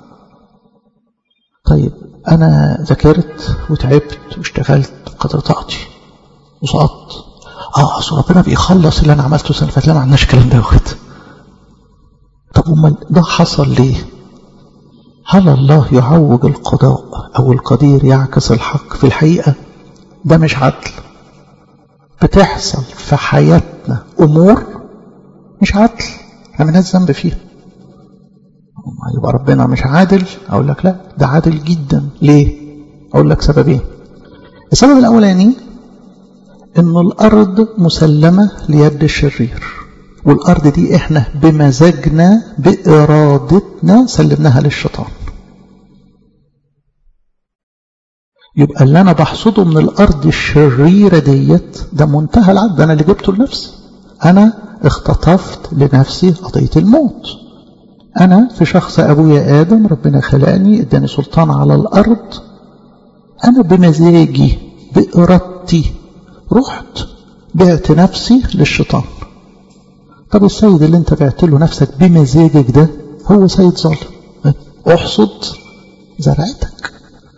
طيب انا ذاكرت وتعبت واشتغلت بقدر طاقتي وسقطت اه اصل ربنا بيخلص اللي انا عملته السنه اللي فاتت لا ما عندناش الكلام دوت طب امال ده حصل ليه هل الله يعوج القضاء او القدير يعكس الحق في الحقيقه ده مش عدل بتحصل في حياتنا امور مش عدل احنا مالناش ذنب فيها يبقى ربنا مش عادل اقول لك لا ده عادل جدا ليه اقول لك سببين السبب الاولاني ان الارض مسلمه ليد الشرير والارض دي احنا بمزاجنا بارادتنا سلمناها للشيطان يبقى اللي انا بحصده من الارض الشريره ديت ده منتهى العدل ده انا اللي جبته لنفسي انا اختطفت لنفسي قضيه الموت انا في شخص ابويا ادم ربنا خلقني اداني سلطان على الارض انا بمزاجي بارادتي رحت بعت نفسي للشيطان طب السيد اللي انت بعت له نفسك بمزاجك ده هو سيد ظالم احصد زرعتك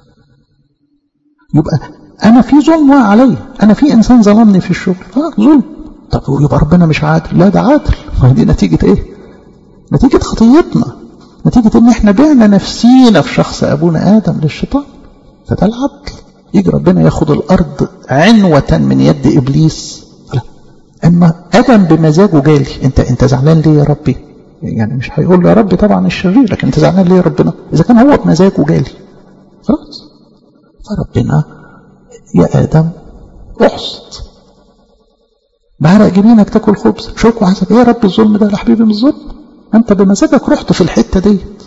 يبقى انا في ظلم واقع عليا انا في انسان ظلمني في الشغل اه ظلم طب يبقى ربنا مش عادل لا ده عادل ما دي نتيجه ايه نتيجه خطيتنا نتيجه ان احنا بعنا نفسينا في شخص ابونا ادم للشيطان فده العدل يجي ربنا ياخد الارض عنوه من يد ابليس لا اما ادم بمزاجه جالي انت انت زعلان ليه يا ربي يعني مش هيقول له يا ربي طبعا الشرير لكن انت زعلان ليه يا ربنا اذا كان هو بمزاجه جالي خلاص فربنا يا آدم احصد بعرق جبينك تاكل خبز شوك وحسب ايه يا رب الظلم ده يا حبيبي مش ظلم انت بمزاجك رحت في الحته ديت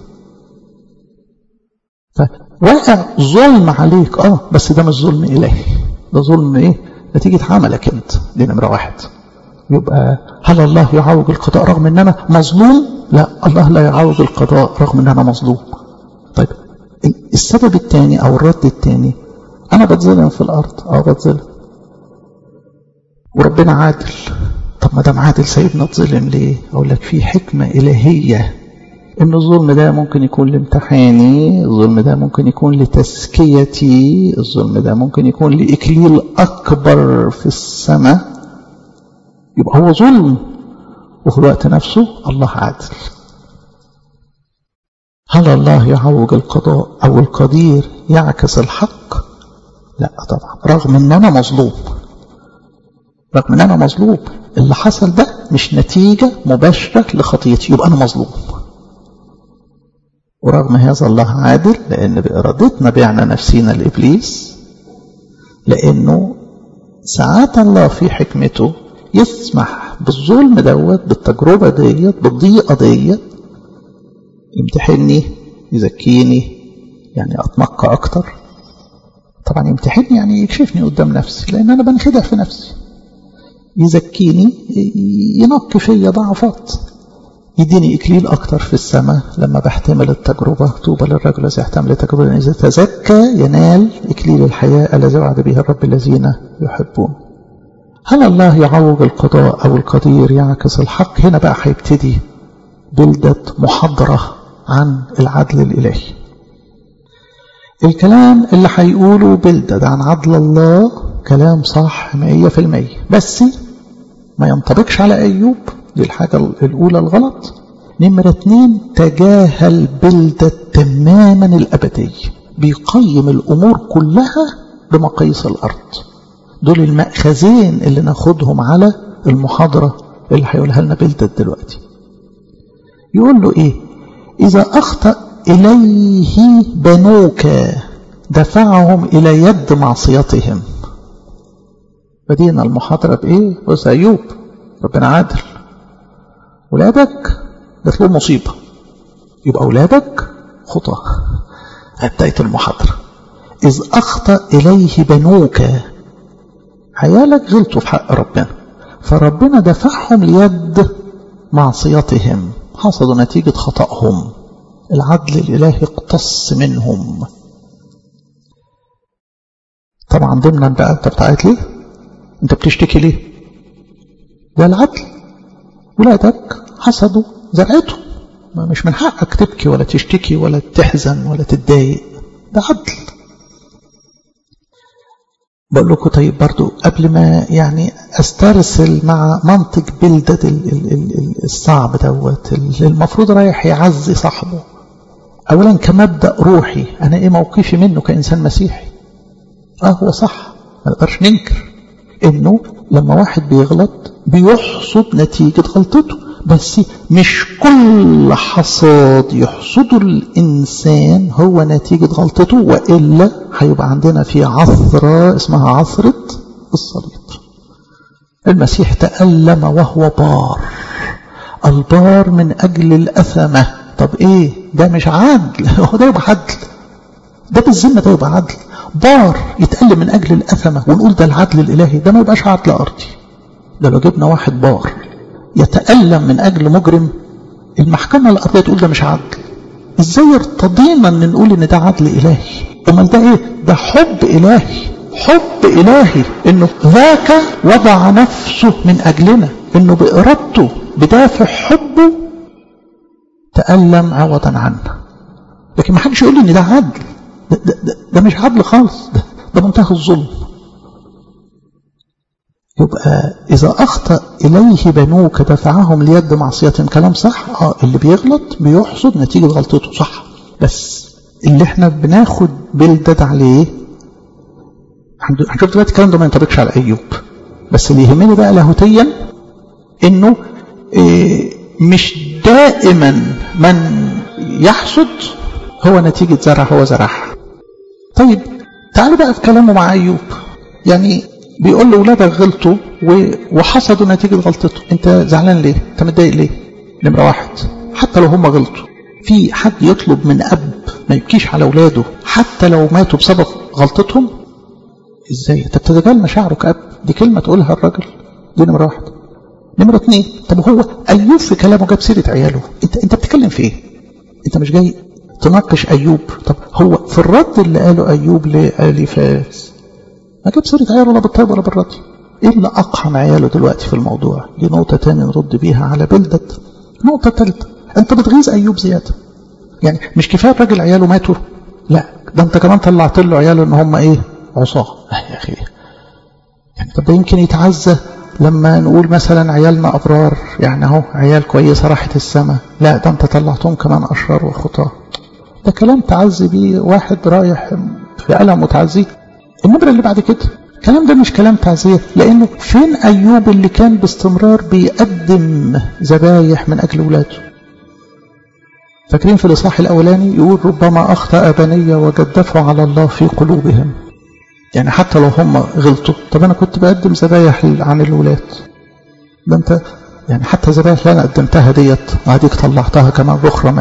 فواقع ظلم عليك اه بس ده مش ظلم الهي ده ظلم ايه نتيجه عملك انت دي نمره واحد يبقى هل الله يعوج القضاء رغم ان انا مظلوم لا الله لا يعوج القضاء رغم ان انا مظلوم طيب السبب الثاني او الرد الثاني انا بتظلم في الارض اه بتظلم وربنا عادل طب ما دام عادل سيدنا اتظلم ليه اقول لك في حكمه الهيه ان الظلم ده ممكن يكون لامتحاني الظلم ده ممكن يكون لتزكيتي الظلم ده ممكن يكون لاكليل اكبر في السماء يبقى هو ظلم وفي الوقت نفسه الله عادل هل الله يعوج القضاء او القدير يعكس الحق لا طبعا رغم ان انا مظلوم رغم ان انا مظلوم اللي حصل ده مش نتيجة مباشرة لخطيتي يبقى انا مظلوم ورغم هذا الله عادل لان بارادتنا بعنا نفسينا لابليس لانه ساعات الله في حكمته يسمح بالظلم دوت بالتجربة ديت بالضيقة ديت يمتحني يزكيني يعني أتنقى أكتر طبعا يمتحني يعني يكشفني قدام نفسي لأن أنا بنخدع في نفسي يزكيني ينقي فيا ضعفات يديني إكليل أكتر في السماء لما بحتمل التجربة طوبى للرجل الذي يحتمل التجربة إذا تزكى ينال إكليل الحياة الذي وعد به الرب الذين يحبون هل الله يعوج القضاء أو القدير يعكس الحق هنا بقى هيبتدي بلدة محاضرة عن العدل الإلهي الكلام اللي هيقوله بلدة عن عدل الله كلام صح مية في المية بس ما ينطبقش على أيوب دي الحاجة الأولى الغلط نمرة اتنين تجاهل بلدة تماما الأبدية بيقيم الأمور كلها بمقاييس الأرض دول المأخذين اللي ناخدهم على المحاضرة اللي هيقولها لنا بلدة دلوقتي يقول له إيه إذا أخطأ إليه بنوك دفعهم إلى يد معصيتهم بدينا المحاضرة بإيه بص أيوب ربنا عادل ولادك جات له مصيبة يبقى أولادك خطأ بداية المحاضرة إذ أخطأ إليه بنوك عيالك غلطوا في حق ربنا فربنا دفعهم ليد معصيتهم حصلوا نتيجة خطأهم العدل الإلهي اقتص منهم طبعا ضمنا بقى انت بتعيط ليه انت بتشتكي ليه ده العدل ولادك حصدوا زرعته مش من حقك تبكي ولا تشتكي ولا تحزن ولا تتضايق ده عدل بقول لكم طيب برضو قبل ما يعني استرسل مع منطق بلدة الصعب دوت المفروض رايح يعزي صاحبه اولا كمبدأ روحي انا ايه موقفي منه كانسان مسيحي اه هو صح ما نقدرش ننكر انه لما واحد بيغلط بيحصد نتيجة غلطته بس مش كل حصاد يحصده الإنسان هو نتيجة غلطته وإلا هيبقى عندنا في عثرة اسمها عثرة الصليب المسيح تألم وهو بار البار من أجل الأثمة طب إيه ده مش عدل هو ده يبقى عدل ده بالذمة ده يبقى عدل بار يتألم من أجل الأثمة ونقول ده العدل الإلهي ده ما يبقاش عدل أرضي ده لو جبنا واحد بار يتألم من أجل مجرم المحكمة الأرضية تقول ده مش عدل إزاي يرتضينا أن نقول إن ده عدل إلهي أمال ده إيه ده حب إلهي حب إلهي إنه ذاك وضع نفسه من أجلنا إنه بإرادته بدافع حبه تألم عوضا عنا لكن ما حدش يقول لي إن ده عدل ده, ده, ده, ده مش عدل خالص ده, ده منتهى الظلم يبقى إذا أخطأ إليه بنوك دفعهم ليد معصيتهم كلام صح آه اللي بيغلط بيحصد نتيجة غلطته صح بس اللي احنا بناخد بلدد عليه هنشوف دلوقتي الكلام ده ما ينطبقش على أيوب بس اللي يهمني بقى لاهوتيا إنه إيه مش دائما من يحصد هو نتيجة زرع هو زرعها طيب تعالوا بقى في كلامه مع أيوب يعني بيقول له ولادك غلطوا وحصدوا نتيجة غلطته انت زعلان ليه انت متضايق ليه نمرة واحد حتى لو هم غلطوا في حد يطلب من أب ما يبكيش على أولاده حتى لو ماتوا بسبب غلطتهم ازاي انت بتتجاهل مشاعره كأب دي كلمة تقولها الراجل دي نمرة واحد نمرة اتنين طب هو أيوب في كلامه جاب سيرة عياله انت انت بتتكلم في ايه انت مش جاي تناقش أيوب طب هو في الرد اللي قاله أيوب لآليفاز ما جاب سيرة عياله ولا بالطيب ولا بالرد ايه اللي أقحم عياله دلوقتي في الموضوع دي نقطة تاني نرد بيها على بلدة نقطة تالتة انت بتغيظ أيوب زيادة يعني مش كفاية الراجل عياله ماتوا لا ده انت كمان طلعت له عياله ان هم ايه عصاه يا اخي يعني طب ده يمكن يتعزى لما نقول مثلا عيالنا أبرار يعني اهو عيال كويسة راحت السماء لا ده انت طلعتهم كمان أشرار وخطاه ده كلام تعزي بيه واحد رايح في ألم وتعزيه النمرة اللي بعد كده الكلام ده مش كلام تعزية لأنه فين أيوب اللي كان باستمرار بيقدم ذبايح من أجل ولاده فاكرين في الإصحاح الأولاني يقول ربما أخطأ بني وجدفوا على الله في قلوبهم يعني حتى لو هم غلطوا طب أنا كنت بقدم ذبايح عن الولاد ده أنت يعني حتى ذبايح اللي أنا قدمتها ديت وهديك طلعتها كمان بكرة ما إيه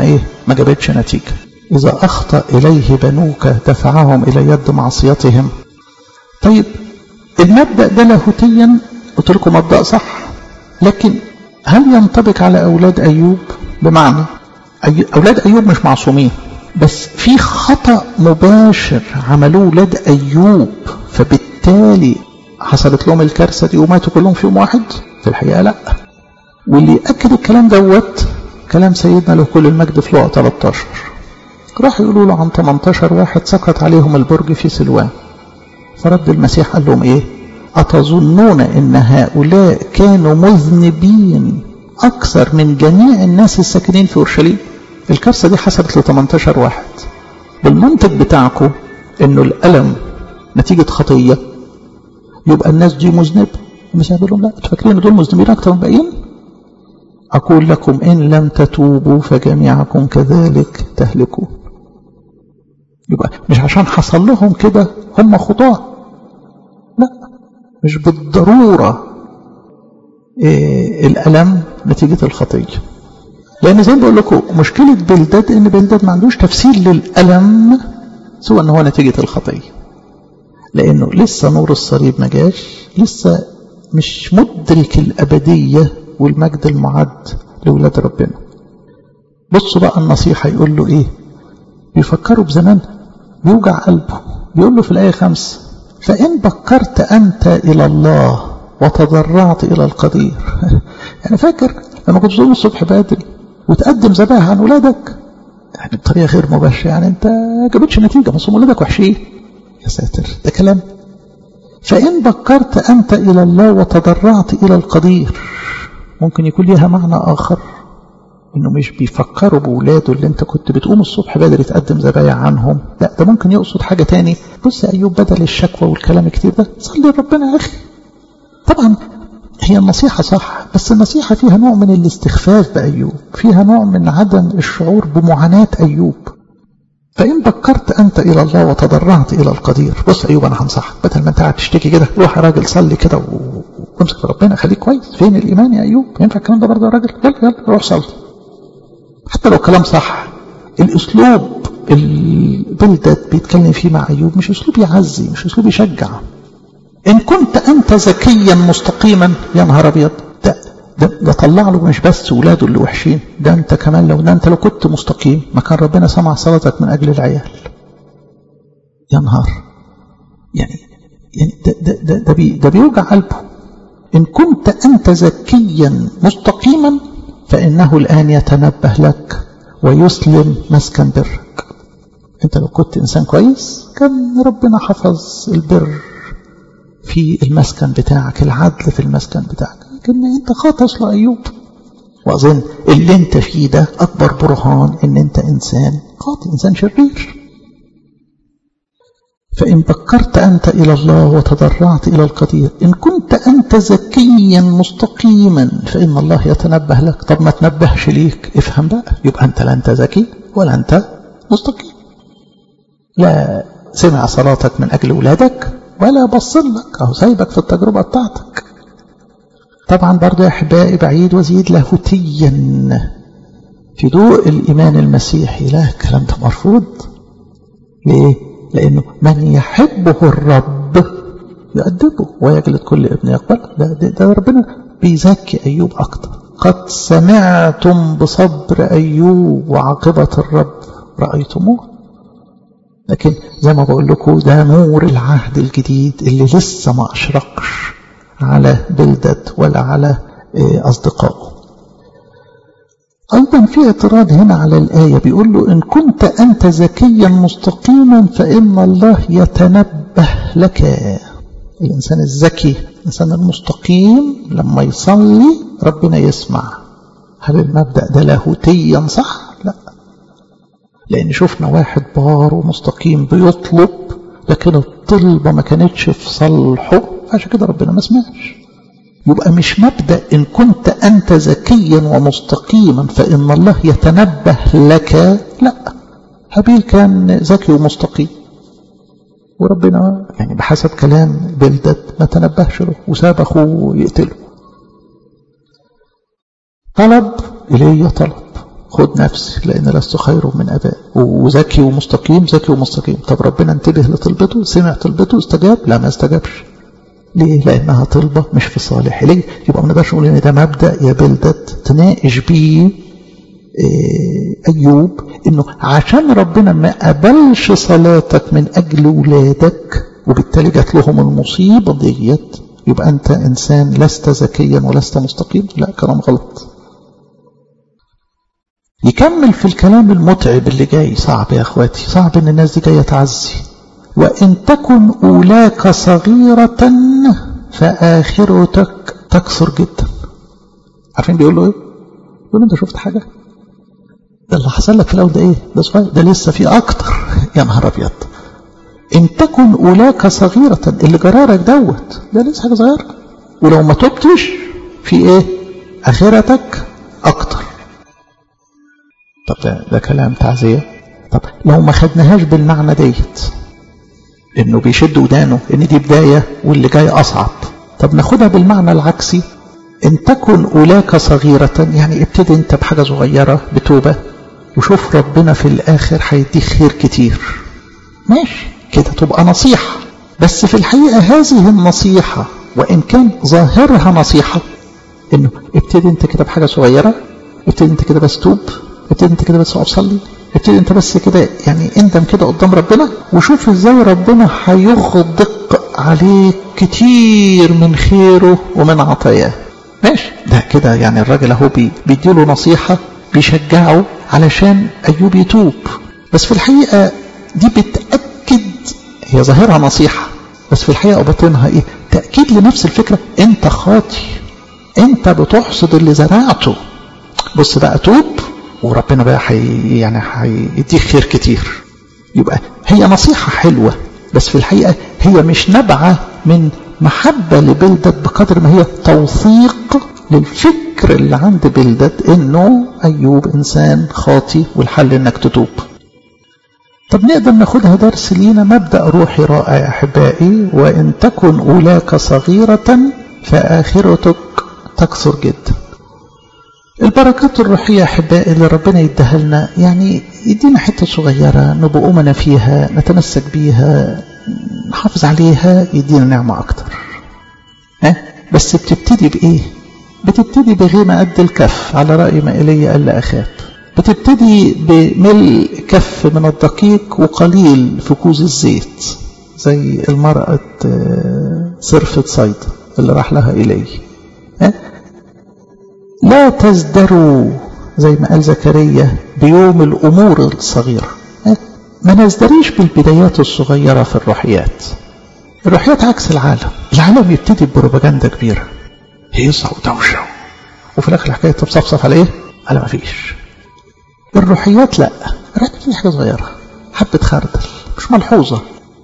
ما جابتش نتيجة إذا أخطأ إليه بنوك دفعهم إلى يد معصيتهم طيب المبدأ ده لاهوتيا قلت لكم مبدأ صح لكن هل ينطبق على أولاد أيوب بمعنى أولاد أيوب مش معصومين بس في خطأ مباشر عملوه ولاد أيوب فبالتالي حصلت لهم الكارثة دي وماتوا كلهم في يوم واحد في الحقيقة لا واللي أكد الكلام دوت كلام سيدنا له كل المجد في لقى 13 راح يقولوا له عن 18 واحد سقط عليهم البرج في سلوان فرد المسيح قال لهم ايه أتظنون أن هؤلاء كانوا مذنبين أكثر من جميع الناس الساكنين في أورشليم الكارثة دي حصلت ل 18 واحد بالمنطق بتاعكم أنه الألم نتيجة خطية يبقى الناس دي مذنبة المسيح بيقول لهم لا انتوا فاكرين دول مذنبين أكثر من الباقيين أقول لكم إن لم تتوبوا فجميعكم كذلك تهلكون يبقى مش عشان حصل لهم كده هم خطاة لا مش بالضرورة إيه الألم نتيجة الخطية لأن زي ما بقول لكم مشكلة بلداد إن بلداد ما عندوش تفسير للألم سوى إن هو نتيجة الخطية لأنه لسه نور الصليب ما جاش لسه مش مدرك الأبدية والمجد المعد لولاد ربنا بصوا بقى النصيحة يقول له إيه بيفكروا بزمان بيوجع قلبه بيقول له في الآية خمسة فإن بكرت أنت إلى الله وتضرعت إلى القدير يعني فاكر لما كنت تقوم الصبح بدري وتقدم ذبائح عن ولادك يعني بطريقة غير مباشرة يعني أنت جابتش نتيجة بس ولادك وحشين يا ساتر ده كلام فإن بكرت أنت إلى الله وتضرعت إلى القدير ممكن يكون ليها معنى آخر إنه مش بيفكروا بولاده اللي أنت كنت بتقوم الصبح بدري تقدم ذبايح عنهم لا ده ممكن يقصد حاجة تاني بص يا أيوب بدل الشكوى والكلام كتير ده صلي ربنا يا أخي طبعا هي النصيحة صح بس النصيحة فيها نوع من الاستخفاف بأيوب فيها نوع من عدم الشعور بمعاناة أيوب فإن بكرت أنت إلى الله وتضرعت إلى القدير بص أيوب أنا هنصحك بدل ما أنت قاعد تشتكي كده روح يا راجل صلي كده وامسك في ربنا خليك كويس فين الإيمان يا أيوب ينفع الكلام ده برضه يا راجل يلا يلا روح صلي حتى لو كلام صح الأسلوب البلدة بيتكلم فيه مع أيوب مش أسلوب يعزي مش أسلوب يشجع إن كنت أنت ذكيا مستقيما يا نهار أبيض ده, ده, ده طلع له مش بس ولاده اللي وحشين ده أنت كمان لو ده أنت لو كنت مستقيم ما كان ربنا سمع صلاتك من أجل العيال يا نهار يعني يعني ده, ده, ده, ده, بي ده بيوجع قلبه إن كنت أنت ذكيا مستقيما فإنه الآن يتنبه لك ويسلم مسكن برك أنت لو كنت إنسان كويس كان ربنا حفظ البر في المسكن بتاعك العدل في المسكن بتاعك لكن أنت خاطس لأيوب وأظن اللي أنت فيه ده أكبر برهان أن أنت إنسان خاطئ إنسان شرير فإن بكرت أنت إلى الله وتضرعت إلى القدير إن كنت أنت ذكيا مستقيما فإن الله يتنبه لك طب ما تنبهش ليك افهم بقى يبقى أنت لا أنت ذكي ولا أنت مستقيم لا سمع صلاتك من أجل ولادك ولا بص لك أو سايبك في التجربة بتاعتك طبعا برضه يا أحبائي بعيد وزيد لاهوتيا في ضوء الإيمان المسيحي لا الكلام ده مرفوض ليه؟ لأنه من يحبه الرب يؤدبه ويجلد كل ابن يقبله ده, ده, ده ربنا بيزكي أيوب أكتر قد سمعتم بصبر أيوب وعاقبة الرب رأيتموه لكن زي ما بقول لكم ده نور العهد الجديد اللي لسه ما أشرقش على بلدد ولا على أصدقائه أيضا في اعتراض هنا على الآية بيقول له إن كنت أنت ذكيا مستقيما فإن الله يتنبه لك الإنسان الذكي الإنسان المستقيم لما يصلي ربنا يسمع هل المبدأ ده لاهوتيا صح؟ لا لأن شفنا واحد بار ومستقيم بيطلب لكن الطلبة ما كانتش في صلحه عشان كده ربنا ما سمعش يبقى مش مبدأ إن كنت أنت ذكيا ومستقيما فإن الله يتنبه لك لا هابيل كان ذكي ومستقيم وربنا يعني بحسب كلام بلدد ما تنبهش له وساب أخوه يقتله طلب إليه طلب خد نفسي لأن لست خير من أبائي وذكي ومستقيم ذكي ومستقيم طب ربنا انتبه لطلبته سمع طلبته استجاب لا ما استجابش ليه لأنها طلبة مش في صالح ليه يبقى ما نقدرش نقول إن ده مبدأ يا بلدت تناقش بيه أيوب إنه عشان ربنا ما قبلش صلاتك من أجل ولادك وبالتالي جات لهم المصيبة ديت يبقى أنت إنسان لست ذكيا ولست مستقيم لا كلام غلط يكمل في الكلام المتعب اللي جاي صعب يا أخواتي صعب إن الناس دي جاية تعزي وإن تكن أولاك صغيرة فآخرتك تكثر جدا عارفين بيقولوا إيه؟ يقول أنت شفت حاجة؟ ده اللي حصل لك في الأول ده إيه؟ ده صغير ده لسه في أكتر يا نهار أبيض إن تكن أولاك صغيرة اللي جرارك دوت ده لسه حاجة صغيرة ولو ما تبتش في إيه؟ آخرتك أكتر طب ده, ده كلام تعزية طب لو ما خدناهاش بالمعنى ديت انه بيشد ودانه ان دي بداية واللي جاي اصعب طب ناخدها بالمعنى العكسي ان تكن اولاك صغيرة يعني ابتدي انت بحاجة صغيرة بتوبة وشوف ربنا في الاخر هيديك خير كتير ماشي كده تبقى نصيحة بس في الحقيقة هذه النصيحة وان كان ظاهرها نصيحة انه ابتدي انت كده بحاجة صغيرة ابتدي انت كده بس توب ابتدي انت كده بس اقف صلي ابتدي انت بس كده يعني اندم كده قدام ربنا وشوف ازاي ربنا هيغدق عليك كتير من خيره ومن عطاياه ماشي ده كده يعني الراجل اهو بي بيديله نصيحة بيشجعه علشان ايوب يتوب بس في الحقيقة دي بتأكد هي ظاهرها نصيحة بس في الحقيقة باطنها ايه تأكيد لنفس الفكرة انت خاطي انت بتحصد اللي زرعته بص بقى توب وربنا بقى حي يعني هيديك خير كتير يبقى هي نصيحة حلوة بس في الحقيقة هي مش نبعة من محبة لبلدت بقدر ما هي توثيق للفكر اللي عند بلدت انه ايوب انسان خاطي والحل انك تتوب طب نقدر ناخدها درس لينا مبدأ روحي رائع يا احبائي وان تكن اولاك صغيرة فاخرتك تكثر جدا البركات الروحية أحبائي اللي ربنا يديها لنا يعني يدينا حتة صغيرة نبقى أمنا فيها نتمسك بيها نحافظ عليها يدينا نعمة أكتر ها؟ بس بتبتدي بإيه؟ بتبتدي بغيمة قد الكف على رأي ما إلي قال لأخاب بتبتدي بملء كف من الدقيق وقليل في كوز الزيت زي المرأة صرفة صيد اللي راح لها إليه ها؟ لا تزدروا زي ما قال زكريا بيوم الأمور الصغيرة ما نزدريش بالبدايات الصغيرة في الروحيات الروحيات عكس العالم العالم يبتدي ببروباجندا كبيرة هيصة ودوشة وفي الآخر الحكاية تتصفصف على إيه؟ على ما فيش الروحيات لا الروحيات دي حاجة صغيرة حبة خردل مش ملحوظة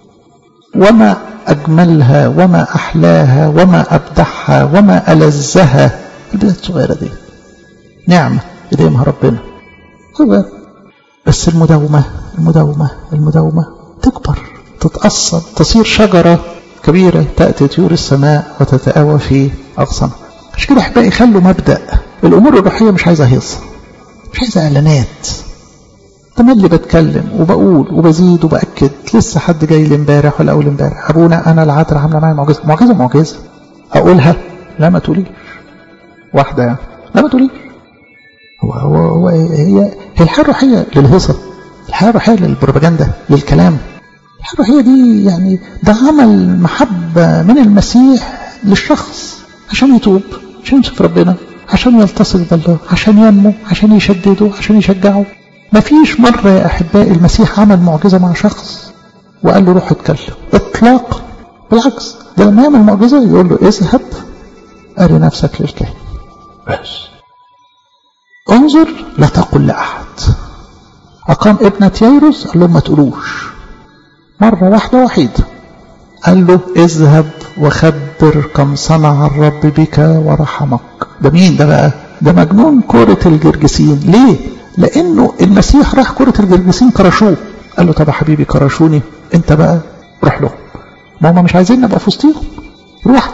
وما أجملها وما أحلاها وما أبدعها وما ألذها البداية الصغيرة دي نعمة إديمها ربنا صغير بس المداومة المداومة المداومة تكبر تتأصل تصير شجرة كبيرة تأتي طيور السماء وتتآوى في أغصانها مش كده أحبائي خلوا مبدأ الأمور الروحية مش عايزة هيصة مش عايزة إعلانات تملي بتكلم وبقول وبزيد وبأكد لسه حد جاي لي امبارح ولا أول امبارح أبونا أنا العذراء عاملة معايا معجزة معجزة معجزة أقولها لا ما تقوليش واحدة يعني لا ما تقوليش هو هو هو هي هي الحياة الروحية للهصة الحياة الروحية للبروباجندا للكلام الحياة الروحية دي يعني ده عمل محبة من المسيح للشخص عشان يتوب عشان يمسك في ربنا عشان يلتصق بالله عشان ينمو عشان يشدده عشان يشجعه ما فيش مرة يا أحبائي المسيح عمل معجزة مع شخص وقال له روح اتكلم اطلاق بالعكس ده لما يعمل معجزة يقول له اذهب أري نفسك للكاهن بس انظر لا تقل لأحد أقام ابنة ييروس قال له ما تقولوش مرة واحدة وحيدة قال له اذهب وخبر كم صنع الرب بك ورحمك ده مين ده بقى ده مجنون كرة الجرجسين ليه لانه المسيح راح كرة الجرجسين كرشوه قال له طب يا حبيبي كرشوني انت بقى روح لهم ما هم مش عايزين نبقى في وسطيهم روح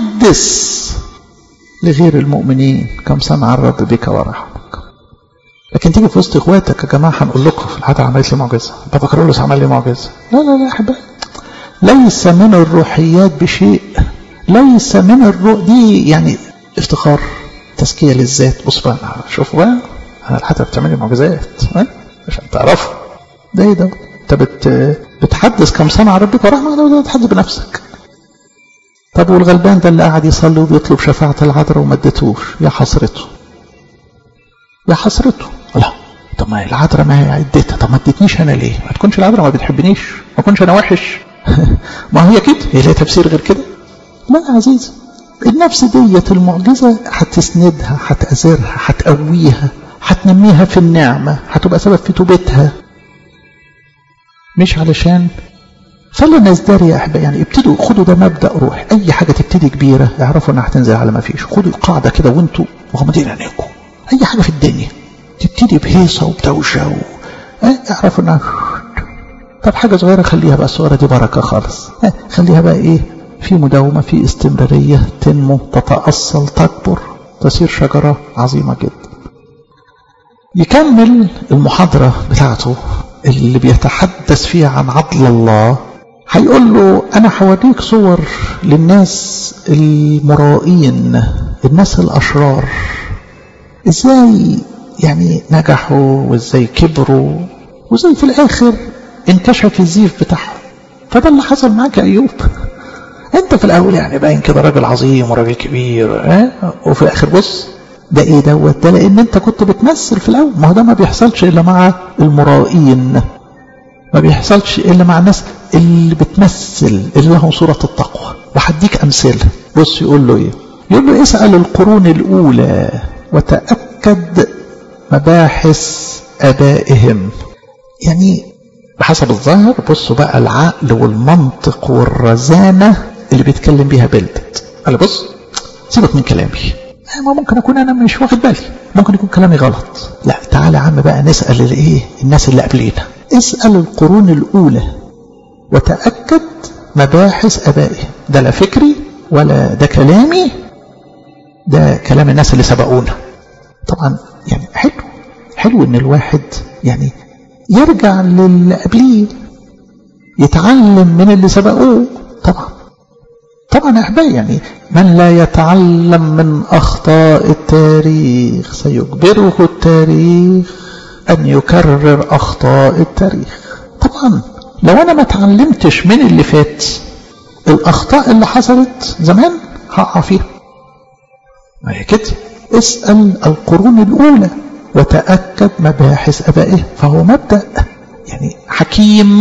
حدث لغير المؤمنين كم صنع الرب بك ورحمك لكن تيجي في وسط اخواتك يا جماعه هنقول لكم العاده عملت لي معجزه بابا كارلوس عمل لي معجزه لا لا لا يا احبائي ليس من الروحيات بشيء ليس من الروح دي يعني افتخار تزكيه للذات بص بقى شوفوا بقى انا الحاجه بتعمل لي معجزات عشان تعرفوا ده ايه ده انت بت بتحدث كم سنه عن ربك ورحمه ده تحدث بنفسك طب والغلبان ده اللي قاعد يصلي وبيطلب شفاعة العذراء وما اديتوش يا حسرته يا حسرته لا طب ما العذراء ما هي عدتها طب ما اديتنيش انا ليه ما تكونش العذراء ما بتحبنيش ما اكونش انا وحش ما هي كده هي ليها تفسير غير كده لا يا عزيزي النفس ديت المعجزة هتسندها هتأزرها هتقويها هتنميها في النعمة هتبقى سبب في توبتها مش علشان فلا نزدري يا احبائي يعني ابتدوا خدوا ده مبدا روح اي حاجه تبتدي كبيره اعرفوا انها هتنزل على ما فيش خدوا القاعده كده وانتوا مغمضين عينيكم اي حاجه في الدنيا تبتدي بهيصه وبدوشه و... اه اعرفوا انها طب حاجه صغيره خليها بقى الصغيره دي بركه خالص اه خليها بقى ايه في مداومه في استمراريه تنمو تتاصل تكبر تصير شجره عظيمه جدا يكمل المحاضره بتاعته اللي بيتحدث فيها عن عدل الله هيقول له أنا هوريك صور للناس المرائين الناس الأشرار إزاي يعني نجحوا وإزاي كبروا وإزاي في الآخر انكشف الزيف بتاعهم فده اللي حصل معاك يا أيوب أنت في الأول يعني باين كده راجل عظيم وراجل كبير اه؟ وفي الآخر بص ده ايه دوت ده لان انت كنت بتمثل في الاول ما هو ده ما بيحصلش الا مع المرائين ما بيحصلش الا مع الناس اللي بتمثل اللي لهم صورة التقوى وهديك امثله بص يقول له ايه يقول له اسأل القرون الاولى وتأكد مباحث ابائهم يعني بحسب الظاهر بصوا بقى العقل والمنطق والرزانة اللي بيتكلم بيها بلدت قال بص سيبك من كلامي ما ممكن اكون انا مش واخد بالي ممكن يكون كلامي غلط لا تعالى يا عم بقى نسال الايه الناس اللي قبلينا اسال القرون الاولى وتاكد مباحث ابائهم ده لا فكري ولا ده كلامي ده كلام الناس اللي سبقونا طبعا يعني حلو حلو ان الواحد يعني يرجع للي قبليه يتعلم من اللي سبقوه طبعا طبعا يا احبائي يعني من لا يتعلم من اخطاء التاريخ سيجبره التاريخ ان يكرر اخطاء التاريخ طبعا لو انا ما اتعلمتش من اللي فات الاخطاء اللي حصلت زمان هقع فيها ما هي كده اسال القرون الاولى وتاكد مباحث ابائه فهو مبدا يعني حكيم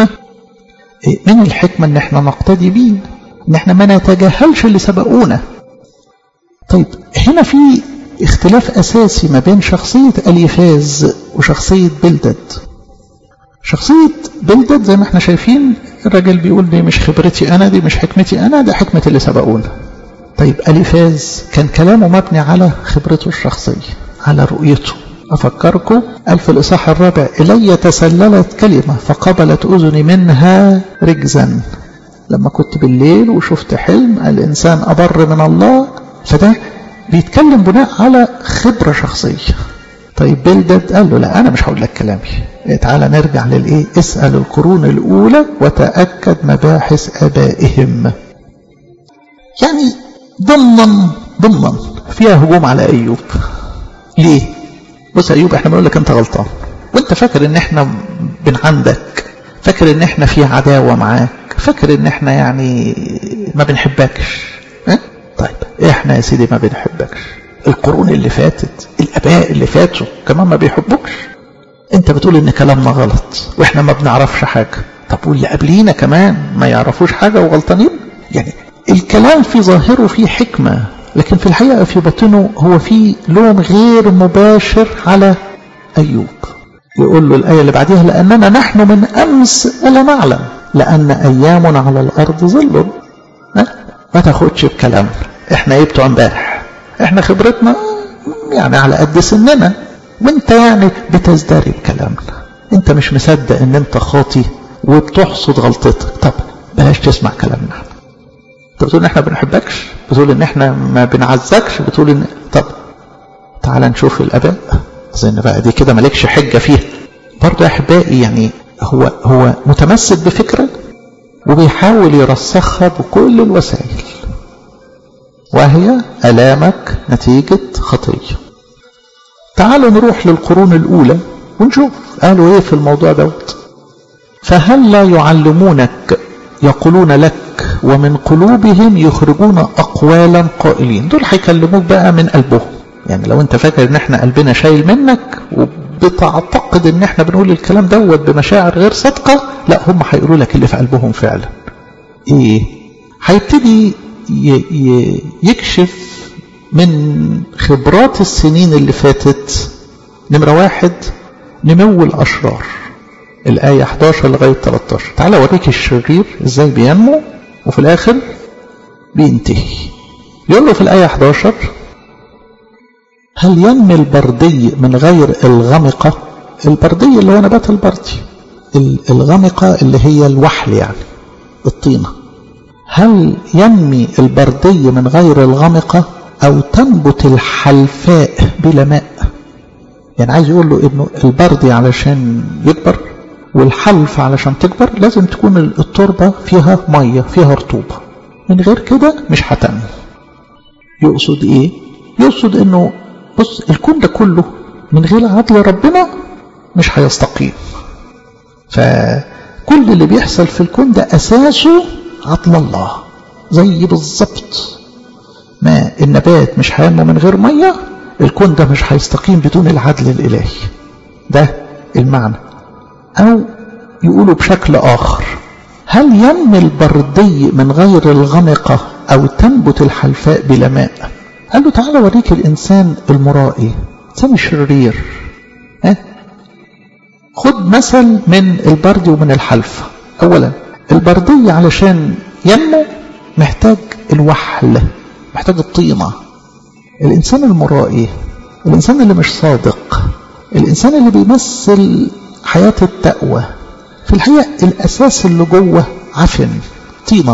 من الحكمه ان احنا نقتدي بيه ان احنا ما نتجاهلش اللي سبقونا طيب هنا في اختلاف اساسي ما بين شخصية اليفاز وشخصية بلدد شخصية بلدد زي ما احنا شايفين الراجل بيقول دي مش خبرتي انا دي مش حكمتي انا ده حكمة اللي سبقونا طيب اليفاز كان كلامه مبني على خبرته الشخصية على رؤيته أفكركم ألف الإصحاح الرابع إلي تسللت كلمة فقبلت أذني منها رجزا لما كنت بالليل وشفت حلم الإنسان أبر من الله فده بيتكلم بناء على خبرة شخصية طيب بلدد قال له لا أنا مش هقول لك كلامي إيه تعالى نرجع للإيه اسأل القرون الأولى وتأكد مباحث آبائهم يعني ضمنا ضمنا فيها هجوم على أيوب ليه بص أيوب احنا بنقول لك أنت غلطان وانت فاكر ان احنا بنعندك فاكر ان احنا في عداوة معاك فاكر ان احنا يعني ما بنحبكش اه؟ طيب احنا يا سيدي ما بنحبكش القرون اللي فاتت الاباء اللي فاتوا كمان ما بيحبوكش انت بتقول ان كلامنا غلط واحنا ما بنعرفش حاجة طب واللي قبلينا كمان ما يعرفوش حاجة وغلطانين يعني الكلام في ظاهره فيه حكمة لكن في الحقيقة في باطنه هو في لوم غير مباشر على أيوب يقول له الآية اللي بعدها لأننا نحن من أمس ولا نعلم لأن أيام على الأرض ظل ما تاخدش بكلامنا احنا ايه بتوع امبارح احنا خبرتنا يعني على قد سننا وانت يعني بتزدري بكلامنا انت مش مصدق ان انت خاطي وبتحصد غلطتك طب بلاش تسمع كلامنا انت بتقول ان احنا بنحبكش بتقول ان احنا ما بنعزكش بتقول ان طب تعال نشوف الاباء اظن بقى دي كده مالكش حجة فيها برضه يا احبائي يعني هو هو متمسك بفكرة وبيحاول يرسخها بكل الوسائل وهي ألامك نتيجة خطية تعالوا نروح للقرون الأولى ونشوف قالوا ايه في الموضوع دوت فهل لا يعلمونك يقولون لك ومن قلوبهم يخرجون أقوالا قائلين دول هيكلموك بقى من قلبهم يعني لو انت فاكر ان احنا قلبنا شايل منك وبتعتقد ان احنا بنقول الكلام دوت بمشاعر غير صادقة لا هم هيقولوا لك اللي في قلبهم فعلا ايه هيبتدي يكشف من خبرات السنين اللي فاتت نمرة واحد نمو الأشرار الآية 11 لغاية 13 تعالى أوريك الشرير إزاي بينمو وفي الآخر بينتهي يقول له في الآية 11 هل ينمي البردي من غير الغمقة البردي اللي هو نبات البردي الغمقة اللي هي الوحل يعني الطينة هل ينمي البردي من غير الغمقة أو تنبت الحلفاء بلا ماء يعني عايز يقول له انه البردي علشان يكبر والحلف علشان تكبر لازم تكون التربة فيها مية فيها رطوبة من غير كده مش هتنمو يقصد ايه يقصد انه بص الكون ده كله من غير عدل ربنا مش هيستقيم فكل اللي بيحصل في الكون ده اساسه عدل الله زي بالظبط ما النبات مش هينمو من غير ميه الكون ده مش هيستقيم بدون العدل الالهي ده المعنى او يقولوا بشكل اخر هل ينمي البردي من غير الغمقه او تنبت الحلفاء بلا ماء قال له تعالى اوريك الانسان المرائي انسان شرير ها خد مثل من البردي ومن الحلفة اولا البردي علشان ينمو محتاج الوحل محتاج الطينة الانسان المرائي الانسان اللي مش صادق الانسان اللي بيمثل حياة التقوى في الحقيقة الاساس اللي جوه عفن طينة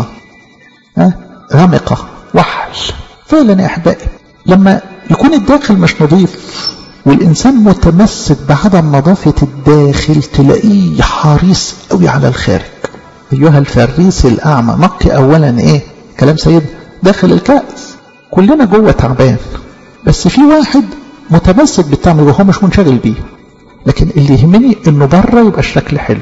ها غمقة وحل فعلا يا احبائي لما يكون الداخل مش نظيف والإنسان متمسك بعدم نظافة الداخل تلاقيه حريص قوي على الخارج أيها الفريس الأعمى نقي أولا إيه كلام سيد داخل الكأس كلنا جوه تعبان بس في واحد متمسك بالتعب وهو مش منشغل بيه لكن اللي يهمني انه بره يبقى الشكل حلو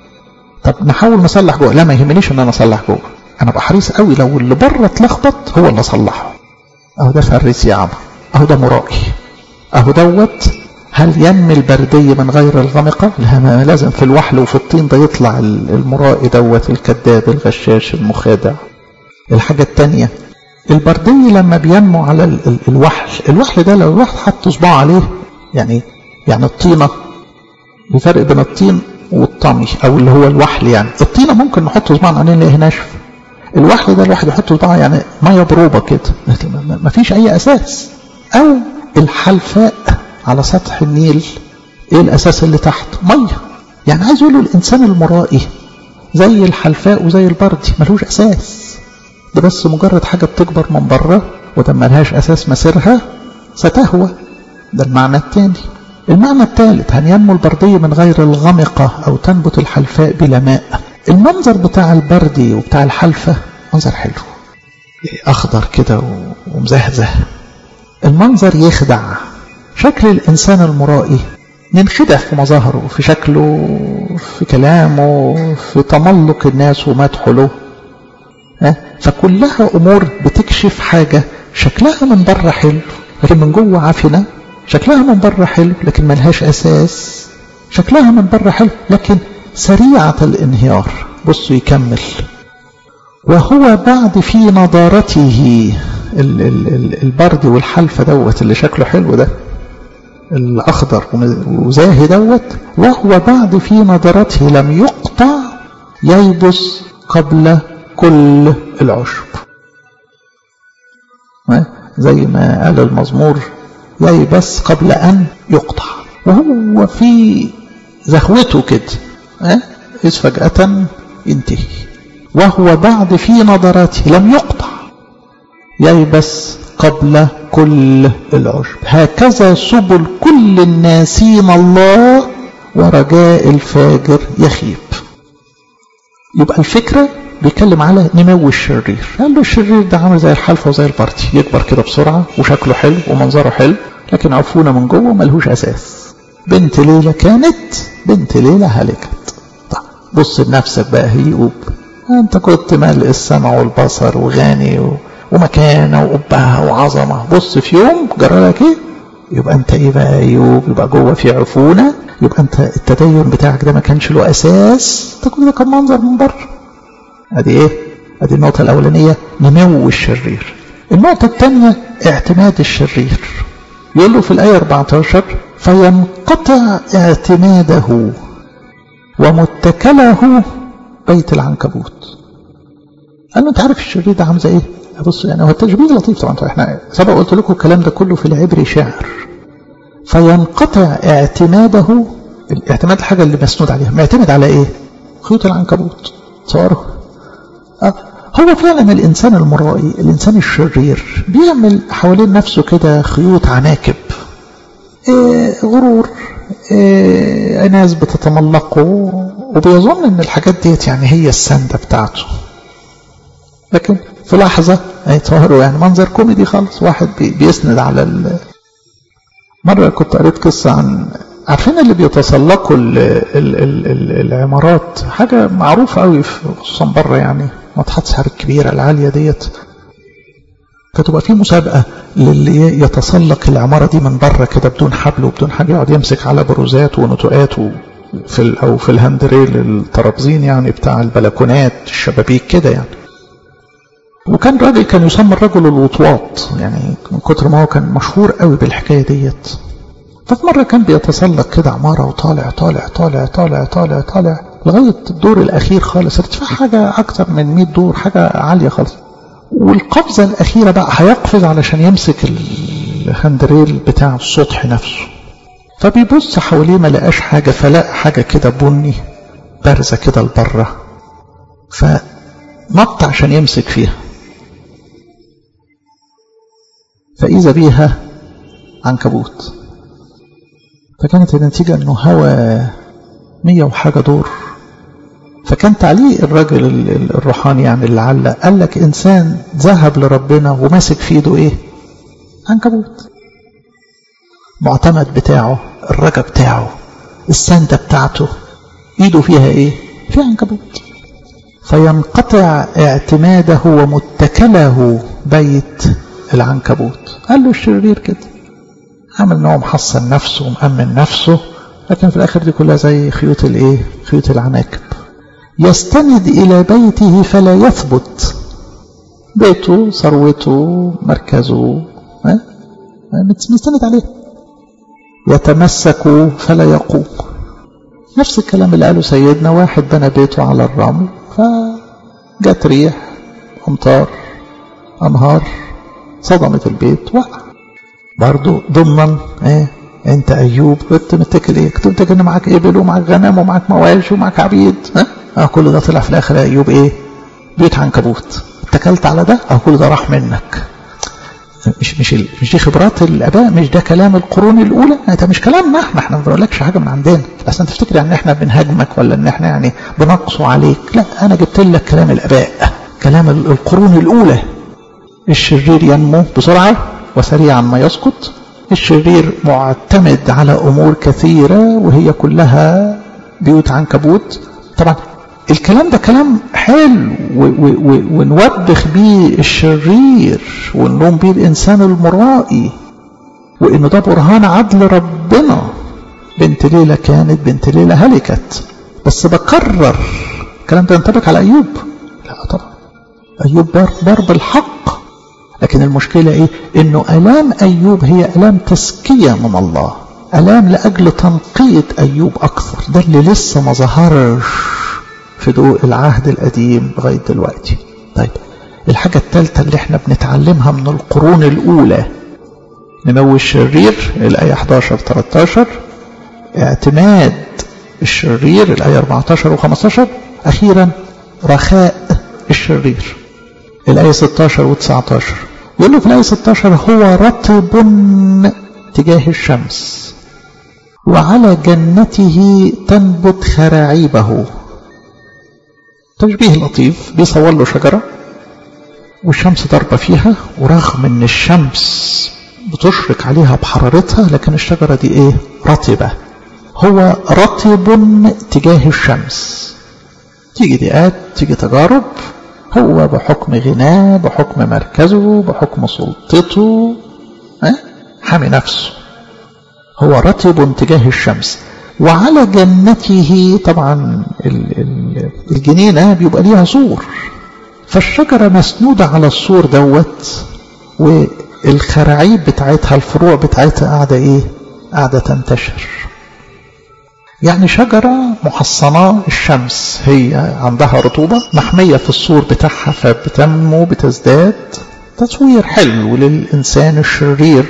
طب نحاول نصلح جوه لا ما يهمنيش ان انا اصلح جوه انا بقى حريص قوي لو اللي بره اتلخبط هو اللي اصلحه اهو ده فريس يا عم اهو ده مرائي اهو دوت هل ينمي البردي من غير الغمقة لا ما لازم في الوحل وفي الطين ده يطلع المرائي دوت الكذاب الغشاش المخادع الحاجة التانية البردي لما بينمو على ال ال الوحل الوحل ده لو الواحد حط صباعه عليه يعني يعني الطينة الفرق بين الطين والطمي او اللي هو الوحل يعني الطينة ممكن نحط صباعنا عليه نلاقيه ناشف الوحل ده الواحد يحط صباعه يعني ميه بروبه كده ما فيش اي اساس او الحلفاء على سطح النيل ايه الاساس اللي تحت ميه يعني عايز يقولوا الانسان المرائي زي الحلفاء وزي البردي ملوش اساس ده بس مجرد حاجه بتكبر من بره وده ملهاش اساس مسيرها ستهوى ده المعنى الثاني المعنى الثالث هل ينمو البردي من غير الغمقة أو تنبت الحلفاء بلا ماء المنظر بتاع البردي وبتاع الحلفة منظر حلو أخضر كده ومزهزه المنظر يخدع شكل الإنسان المرائي ننخدع في مظاهره في شكله في كلامه في تملق الناس ومدحه له فكلها أمور بتكشف حاجة شكلها من بره حلو لكن من جوه عفنة شكلها من بره حلو لكن ملهاش أساس شكلها من بره حلو لكن سريعة الانهيار بصوا يكمل وهو بعد في نضارته البرد والحلفة دوت اللي شكله حلو ده الأخضر وزاهي دوت وهو بعد في نضارته لم يقطع ييبس قبل كل العشب زي ما قال المزمور ييبس قبل أن يقطع وهو في زهوته كده إذ فجأة ينتهي وهو بعد في نظراته لم يقطع ييبس قبل كل العشب هكذا سبل كل الناسين الله ورجاء الفاجر يخيب يبقى الفكرة بيتكلم على نمو الشرير قال له الشرير ده عامل زي الحلفة وزي البارتي يكبر كده بسرعة وشكله حلو ومنظره حلو لكن عفونة من جوه وملهوش أساس بنت ليلى كانت بنت ليلى هلكت طيب بص لنفسك بقى هيئوب انت كنت ملء السمع والبصر وغني و... ومكانه وقبها وعظمه بص في يوم جرى لك ايه يبقى انت ايه بقى ايوب يبقى جوه في عفونه يبقى انت التدين بتاعك ده ما كانش له اساس ده كل ده كان منظر من بره ادي ايه ادي النقطه الاولانيه نمو الشرير النقطه الثانيه اعتماد الشرير يقول له في الايه 14 فينقطع اعتماده ومتكله بيت العنكبوت قال له انت عارف الشرير ده عامل زي ايه بص يعني هو التشبيه لطيف طبعا احنا سبق قلت لكم الكلام ده كله في العبري شعر فينقطع اعتماده الاعتماد الحاجة اللي مسنود عليها معتمد على ايه خيوط العنكبوت تصوره آه هو فعلا الانسان المرائي الانسان الشرير بيعمل حوالين نفسه كده خيوط عناكب إيه غرور إيه ناس بتتملقه وبيظن ان الحاجات ديت يعني هي السندة بتاعته لكن في لحظة يتصوروا يعني منظر كوميدي خالص واحد بيسند على ال... مرة كنت قريت قصة عن عارفين اللي بيتسلقوا ال... ال... ال... ال... العمارات حاجة معروفة قوي خصوصا بره يعني ناطحات سحر الكبيرة العالية ديت فتبقى في مسابقة للي يتسلق العمارة دي من بره كده بدون حبل وبدون حاجة يقعد يمسك على بروزات ونتوءات و... في ال... او في الهاندريل الترابزين يعني بتاع البلكونات الشبابيك كده يعني وكان راجل كان يسمى الرجل الوطواط يعني من كتر ما هو كان مشهور قوي بالحكايه ديت ففي مره كان بيتسلق كده عماره وطالع طالع طالع طالع طالع طالع لغايه الدور الاخير خالص ارتفاع حاجه اكتر من 100 دور حاجه عاليه خالص والقفزه الاخيره بقى هيقفز علشان يمسك الهاندريل بتاع السطح نفسه فبيبص حواليه ما لقاش حاجه فلقى حاجه كده بني بارزه كده لبره فنط عشان يمسك فيها فإذا بيها عنكبوت فكانت النتيجة أنه هوى مية وحاجة دور فكان تعليق الراجل الروحاني يعني اللي علق قال لك إنسان ذهب لربنا وماسك في ايده إيه عنكبوت معتمد بتاعه الرجا بتاعه السندة بتاعته ايده فيها ايه فيها عنكبوت فينقطع اعتماده ومتكله بيت العنكبوت قال له الشرير كده عمل ان هو محصن نفسه ومأمن نفسه لكن في الاخر دي كلها زي خيوط الايه خيوط العناكب يستند الى بيته فلا يثبت بيته ثروته مركزه ها مستند عليه يتمسك فلا يقوم نفس الكلام اللي قاله سيدنا واحد بنى بيته على الرمل فجت ريح امطار انهار صدمت البيت وقع برضه ضمن ايه انت ايوب كنت متكل ايه كنت متكل ان معاك ابل ومعاك غنم ومعاك مواشي ومعاك عبيد ها اه كل ده طلع في الاخر يا ايوب ايه بيت عنكبوت اتكلت على ده اه كل ده راح منك مش مش مش دي خبرات الاباء مش ده كلام القرون الاولى ده مش كلامنا احنا احنا ما بنقولكش حاجه من عندنا بس انت تفتكر يعني ان احنا بنهاجمك ولا ان احنا يعني بنقصوا عليك لا انا جبت لك كلام الاباء كلام القرون الاولى الشرير ينمو بسرعه وسريعا ما يسقط الشرير معتمد على امور كثيره وهي كلها بيوت عنكبوت طبعا الكلام ده كلام حلو ونوبخ بيه الشرير ونلوم بيه الإنسان المرائي وإنه ده برهان عدل ربنا بنت ليلى كانت بنت ليلى هلكت بس بكرر الكلام ده ينطبق على أيوب لا طبعا أيوب بار, بار بالحق لكن المشكلة إيه إنه ألام أيوب هي ألام تزكية من الله ألام لأجل تنقية أيوب أكثر ده اللي لسه ما ظهرش في ضوء العهد القديم لغاية دلوقتي طيب الحاجة الثالثة اللي احنا بنتعلمها من القرون الأولى نمو الشرير الآية 11 13 اعتماد الشرير الآية 14 و 15 أخيرا رخاء الشرير الآية 16 و 19 يقول له في الآية 16 هو رطب تجاه الشمس وعلى جنته تنبت خراعيبه تشبيه لطيف بيصور له شجرة والشمس ضربة فيها ورغم ان الشمس بتشرق عليها بحرارتها لكن الشجرة دي ايه رطبة هو رطب تجاه الشمس تيجي دقات تيجي تجارب هو بحكم غناه بحكم مركزه بحكم سلطته اه؟ حامي نفسه هو رطب تجاه الشمس وعلى جنته طبعا الجنينة بيبقى ليها سور فالشجرة مسنودة على السور دوت والخراعيب بتاعتها الفروع بتاعتها قاعدة ايه قاعدة تنتشر يعني شجرة محصنة الشمس هي عندها رطوبة محمية في السور بتاعها فبتنمو بتزداد تصوير حلو للإنسان الشرير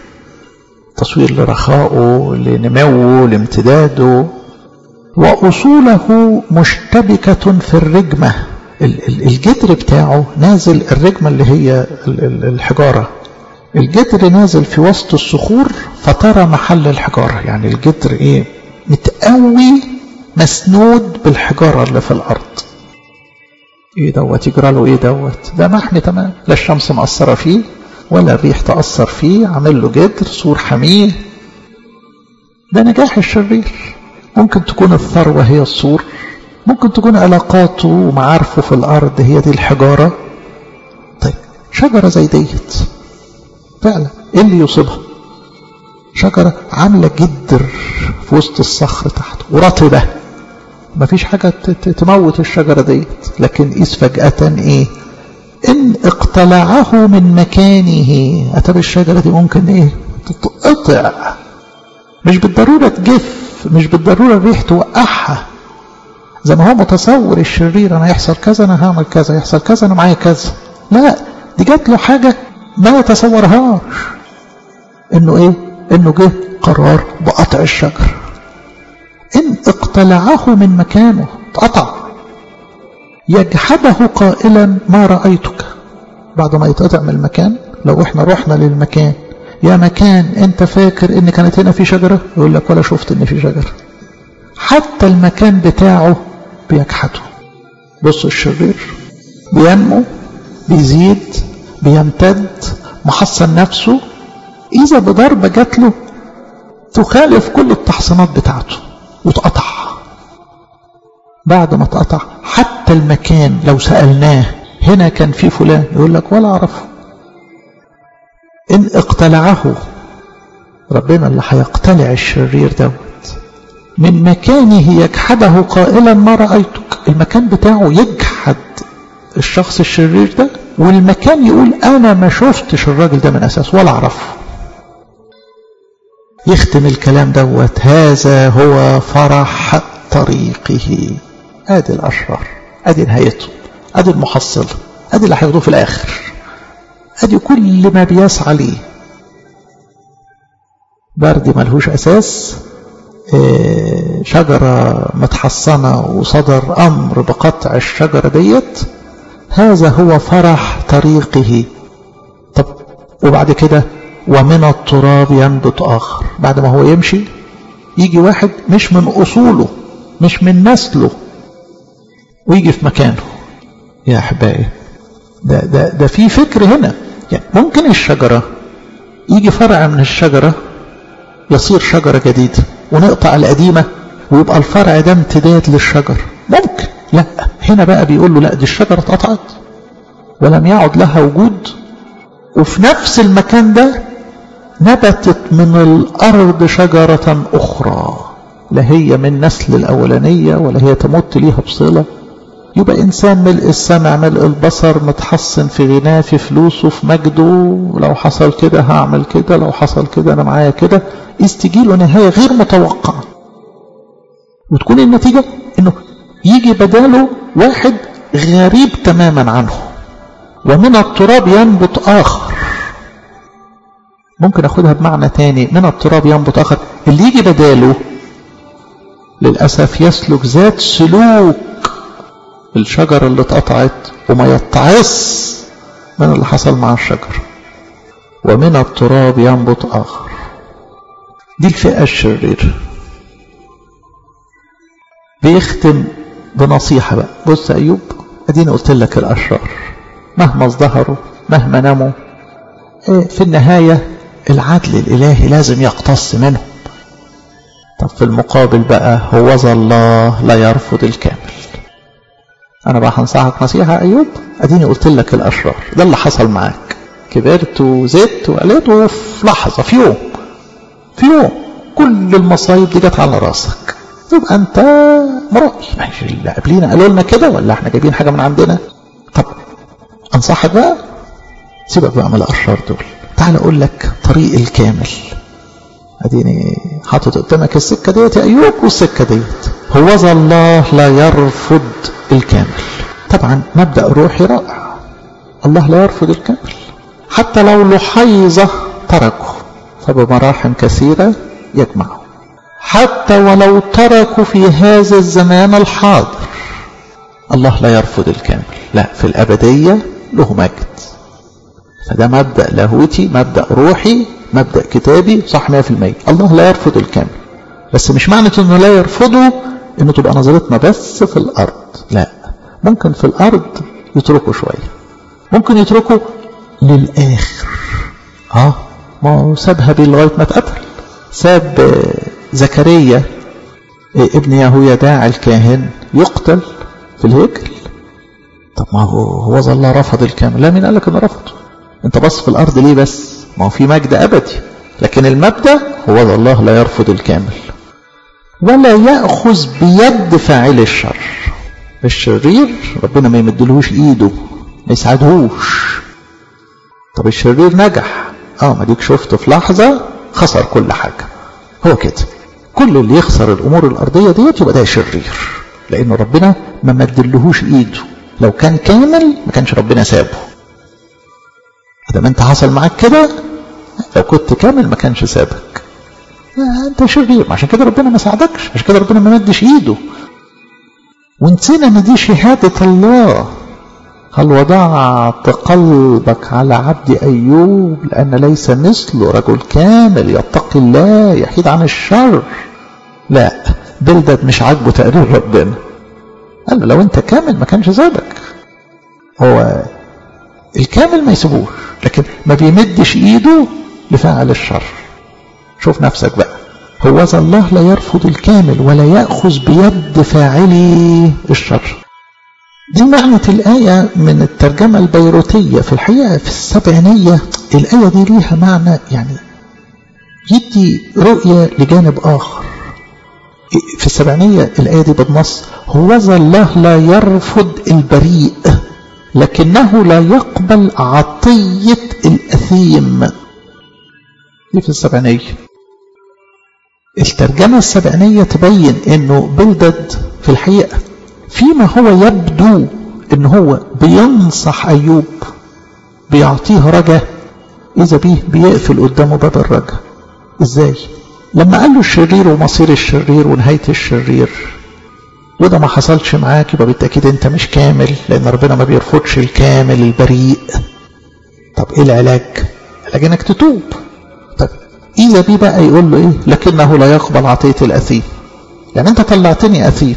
تصوير لرخائه لنموه لامتداده وأصوله مشتبكة في الرجمة الجدر بتاعه نازل الرجمة اللي هي الحجارة الجدر نازل في وسط الصخور فترى محل الحجارة يعني الجدر ايه متقوي مسنود بالحجارة اللي في الأرض ايه دوت يجرى له ايه دوت ده محمي تمام لا الشمس مأثرة فيه ولا الريح تأثر فيه عامل له جدر سور حميه ده نجاح الشرير ممكن تكون الثروة هي السور ممكن تكون علاقاته ومعارفه في الأرض هي دي الحجارة طيب شجرة زي ديت فعلا ايه اللي يصيبها شجرة عاملة جدر في وسط الصخر تحت ورطبة مفيش حاجة تموت الشجرة ديت لكن قيس فجأة ايه ان اقتلعه من مكانه اتى الشجرة دي ممكن ايه تتقطع مش بالضرورة تجف مش بالضرورة الريح توقعها زي ما هو متصور الشرير انا يحصل كذا انا هعمل كذا يحصل كذا انا معايا كذا لا دي جات له حاجة ما يتصورهاش انه ايه انه جه قرار بقطع الشجر ان اقتلعه من مكانه اتقطع يجحده قائلا ما رأيتك بعد ما يتقطع من المكان لو احنا رحنا للمكان يا مكان انت فاكر ان كانت هنا في شجرة يقول لك ولا شفت ان في شجرة حتى المكان بتاعه بيجحده بص الشرير بينمو بيزيد بيمتد محصن نفسه إذا بضربة جات له تخالف كل التحصينات بتاعته وتقطع بعد ما تقطع حتى المكان لو سألناه هنا كان في فلان يقول لك ولا أعرفه إن اقتلعه ربنا اللي هيقتلع الشرير دوت من مكانه يجحده قائلا ما رأيتك المكان بتاعه يجحد الشخص الشرير ده والمكان يقول أنا ما شفتش الراجل ده من أساس ولا أعرفه يختم الكلام دوت هذا هو فرح طريقه ادي الاشرار ادي نهايته ادي المحصله ادي اللي هياخدوه في الاخر ادي كل ما بيسعى ليه برد ملهوش اساس شجرة متحصنة وصدر أمر بقطع الشجرة ديت هذا هو فرح طريقه طب وبعد كده ومن التراب ينبت آخر بعد ما هو يمشي يجي واحد مش من أصوله مش من نسله ويجي في مكانه يا أحبائي ده, ده, ده في فكر هنا يعني ممكن الشجرة يجي فرع من الشجرة يصير شجرة جديدة ونقطع القديمة ويبقى الفرع ده امتداد للشجر ممكن لا هنا بقى بيقول له لا دي الشجرة اتقطعت ولم يعد لها وجود وفي نفس المكان ده نبتت من الأرض شجرة أخرى لا هي من نسل الأولانية ولا هي تمت ليها بصلة يبقى إنسان ملء السمع ملء البصر متحصن في غناه في فلوسه في مجده لو حصل كده هعمل كده لو حصل كده أنا معايا كده استجيله نهاية غير متوقعة وتكون النتيجة إنه يجي بداله واحد غريب تماما عنه ومن التراب ينبت آخر ممكن أخدها بمعنى تاني من التراب ينبت آخر اللي يجي بداله للأسف يسلك ذات سلوك الشجرة اللي اتقطعت وما يتعص من اللي حصل مع الشجر ومن التراب ينبت آخر دي الفئة الشريرة بيختم بنصيحة بقى بص أيوب أدينا قلت لك الأشرار مهما ازدهروا مهما نموا في النهاية العدل الإلهي لازم يقتص منهم طب في المقابل بقى هو الله لا يرفض الكامل أنا بقى هنصحك نصيحة أيوب أديني قلت لك الأشرار ده اللي حصل معاك كبرت وزدت وقلت وفي لحظة في يوم في يوم كل المصايب دي جت على راسك يبقى أنت مرائي ماشي اللي قبلينا قالوا لنا كده ولا احنا جايبين حاجة من عندنا طب أنصحك بقى سيبك بقى من الأشرار دول تعال أقول لك طريق الكامل اديني حاطط قدامك السكه ديت يا ايوب والسكه ديت هو الله لا يرفض الكامل طبعا مبدا روحي رائع الله لا يرفض الكامل حتى لو لحيظه تركه فبمراحم كثيره يجمعه حتى ولو تركوا في هذا الزمان الحاضر الله لا يرفض الكامل لا في الابديه له مجد فده مبدا لاهوتي مبدا روحي مبدأ كتابي صح 100% الله لا يرفض الكامل بس مش معنى انه لا يرفضه انه تبقى نظرتنا بس في الارض لا ممكن في الارض يتركوا شوية ممكن يتركوا للاخر اه ما هو سابها بيه لغاية ما اتقتل ساب زكريا ابن يهويداع الكاهن يقتل في الهيكل طب ما هو هو الله رفض الكامل لا مين قال لك انه رفضه انت بص في الارض ليه بس ما هو في مجد أبدي لكن المبدأ هو الله لا يرفض الكامل ولا يأخذ بيد فاعل الشر الشرير ربنا ما يمدلهوش ايده ما يساعدهوش طب الشرير نجح اه ما ديك شفته في لحظة خسر كل حاجة هو كده كل اللي يخسر الامور الارضية ديت يبقى ده شرير لانه ربنا ما مدلهوش ايده لو كان كامل ما كانش ربنا سابه ادام انت حصل معاك كده لو كنت كامل ما كانش سابك انت شرير عشان كده ربنا ما ساعدكش عشان كده ربنا ما مدش ايده ونسينا ان دي شهادة الله هل وضعت قلبك على عبد أيوب لأن ليس مثله رجل كامل يتقي الله يحيد عن الشر لا بلدد مش عاجبه تقرير ربنا قال له لو انت كامل ما كانش سابك هو الكامل ما يسيبوش لكن ما بيمدش ايده لفاعل الشر شوف نفسك بقى هو الله لا يرفض الكامل ولا يأخذ بيد فاعلي الشر دي معنى الآية من الترجمة البيروتية في الحقيقة في السبعينية الآية دي ليها معنى يعني يدي رؤية لجانب آخر في السبعينية الآية دي بالنص هو الله لا يرفض البريء لكنه لا يقبل عطية الأثيم دي في السبعينية الترجمة السبعينية تبين انه بلدد في الحقيقة فيما هو يبدو ان هو بينصح ايوب بيعطيه رجاء اذا بيه بيقفل قدامه باب الرجاء ازاي لما قال له الشرير ومصير الشرير ونهاية الشرير وده ما حصلش معاك يبقى بالتأكيد انت مش كامل لان ربنا ما بيرفضش الكامل البريء طب ايه العلاج علاج انك تتوب طب اذا بيه بقى يقول له ايه لكنه لا يقبل عطية الاثيم يعني انت طلعتني اثيم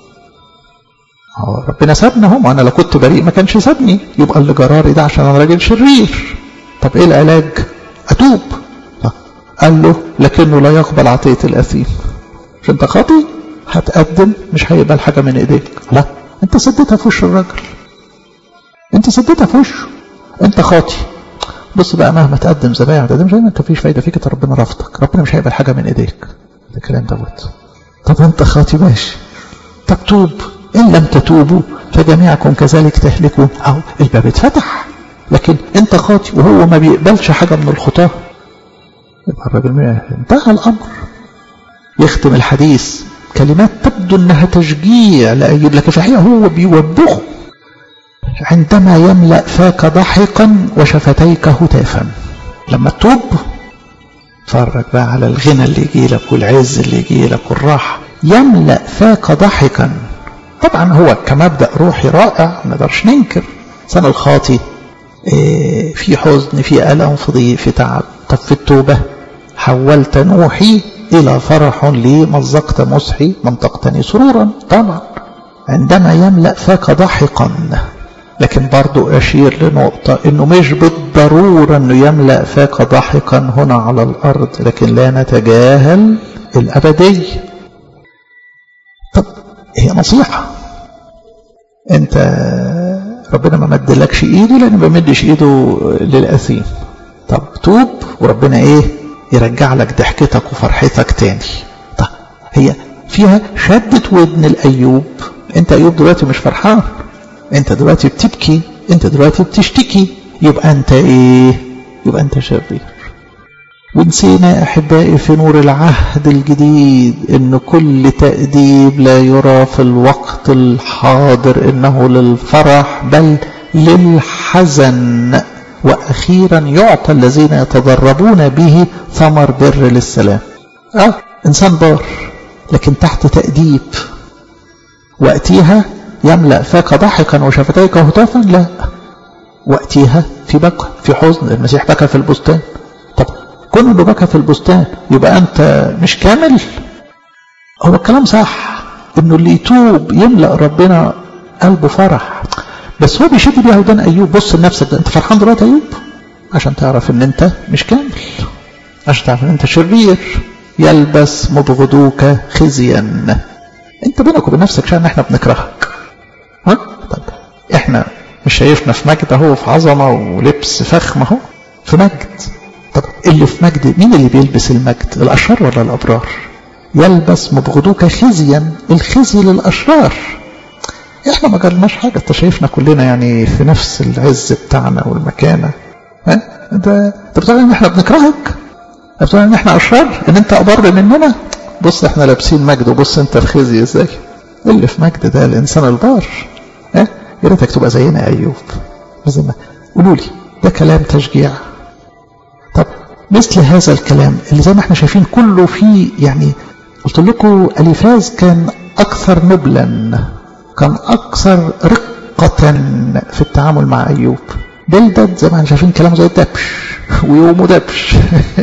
ربنا سابنا هم انا لو كنت بريء ما كانش سابني يبقى اللي جراري ده عشان انا راجل شرير طب ايه العلاج اتوب قال له لكنه لا يقبل عطية الاثيم مش انت خاطي هتقدم مش هيقبل حاجة من ايديك لا انت سديتها في وش الراجل انت سديتها في وشه انت خاطي بص بقى مهما تقدم ذبايح ده, ده مش انت فيش فايده فيك انت ربنا رفضك ربنا مش هيقبل حاجه من ايديك ده كلام دوت طب انت خاطي ماشي طب توب ان لم تتوبوا فجميعكم كذلك تهلكون اهو الباب اتفتح لكن انت خاطي وهو ما بيقبلش حاجه من الخطاه يبقى الراجل انتهى الامر يختم الحديث كلمات تبدو انها تشجيع لايوب لكن في الحقيقه هو بيوبخه عندما يملأ فاك ضحكا وشفتيك هتافا لما تتوب اتفرج بقى على الغنى اللي يجي لك والعز اللي يجي لك والراحة يملأ فاك ضحكا طبعا هو كمبدأ روحي رائع ما نقدرش ننكر سنة الخاطي إيه في حزن في ألم في ضيق في تعب طب في التوبة حولت نوحي إلى فرح لي مزقت مسحي منطقتني سرورا طبعا عندما يملأ فاك ضحكا لكن برضو أشير لنقطة إنه مش بالضرورة إنه يملأ فاك ضحكا هنا على الأرض لكن لا نتجاهل الأبدية طب هي نصيحة أنت ربنا ما مدلكش إيده لأنه ما مدش إيده للأثيم طب توب وربنا إيه يرجع لك ضحكتك وفرحتك تاني طب هي فيها شدة ودن الأيوب أنت أيوب دلوقتي مش فرحان أنت دلوقتي بتبكي أنت دلوقتي بتشتكي يبقى أنت إيه يبقى أنت شرير ونسينا أحبائي في نور العهد الجديد إن كل تأديب لا يرى في الوقت الحاضر إنه للفرح بل للحزن وأخيرا يعطى الذين يتدربون به ثمر بر للسلام آه إنسان بار لكن تحت تأديب وقتها يملأ فاك ضحكا وشفتيك هتافا لا وقتها في بكى في حزن المسيح بكى في البستان طب كون انه بكى في البستان يبقى انت مش كامل هو الكلام صح انه اللي يتوب يملأ ربنا قلبه فرح بس هو بيشد بيها ودان ايوب بص لنفسك انت فرحان دلوقتي ايوب عشان تعرف ان انت مش كامل عشان تعرف ان انت شرير يلبس مبغضوك خزيا انت بينك وبين نفسك عشان احنا بنكرهك ها طب احنا مش شايفنا في مجد اهو في عظمه ولبس فخم اهو في مجد طب اللي في مجد مين اللي بيلبس المجد الاشرار ولا الابرار يلبس مبغضوك خزيا الخزي للاشرار احنا ما جالناش حاجه انت شايفنا كلنا يعني في نفس العز بتاعنا والمكانه ها انت انت بتقول ان احنا بنكرهك بتقول ان احنا اشرار ان انت ابر مننا بص احنا لابسين مجد وبص انت في خزي ازاي اللي في مجد ده الانسان البار ها يا ريتك تبقى زينا يا ايوب زي ما قولوا لي ده كلام تشجيع طب مثل هذا الكلام اللي زي ما احنا شايفين كله فيه يعني قلت لكم اليفاز كان اكثر نبلا كان اكثر رقة في التعامل مع ايوب بلدد زي ما احنا شايفين كلامه زي الدبش ويومه دبش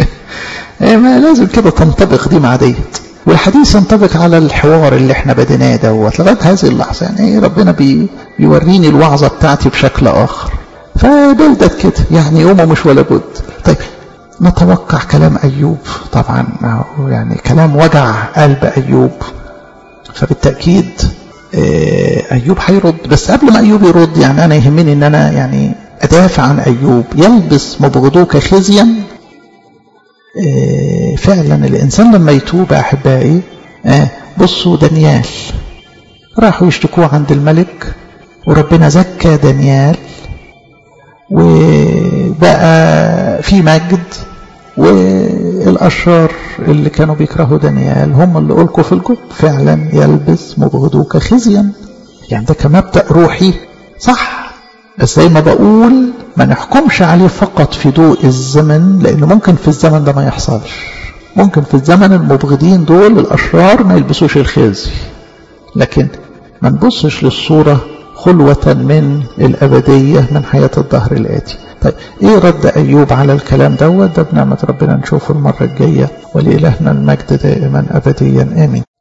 ما لازم كده تنطبق دي مع ديت والحديث ينطبق على الحوار اللي احنا بديناه دوت لغايه هذه اللحظه يعني ربنا بي بيوريني الوعظه بتاعتي بشكل اخر فبلدت كده يعني يومه مش ولا بد طيب نتوقع كلام ايوب طبعا يعني كلام وجع قلب ايوب فبالتاكيد ايوب هيرد بس قبل ما ايوب يرد يعني انا يهمني ان انا يعني ادافع عن ايوب يلبس مبغضوك خزيا فعلا الإنسان لما يتوب أحبائي بصوا دانيال راحوا يشتكوه عند الملك وربنا زكى دانيال وبقى في مجد والأشرار اللي كانوا بيكرهوا دانيال هم اللي ألقوا في الجب فعلا يلبس مبغضوك خزيا يعني ده كمبدأ روحي صح بس زي ما بقول ما نحكمش عليه فقط في ضوء الزمن لأنه ممكن في الزمن ده ما يحصلش ممكن في الزمن المبغضين دول الأشرار ما يلبسوش الخزي لكن ما نبصش للصورة خلوة من الأبدية من حياة الظهر الآتي طيب إيه رد أيوب على الكلام دوت ده بنعمة ربنا نشوفه المرة الجاية ولإلهنا المجد دائما أبديا آمين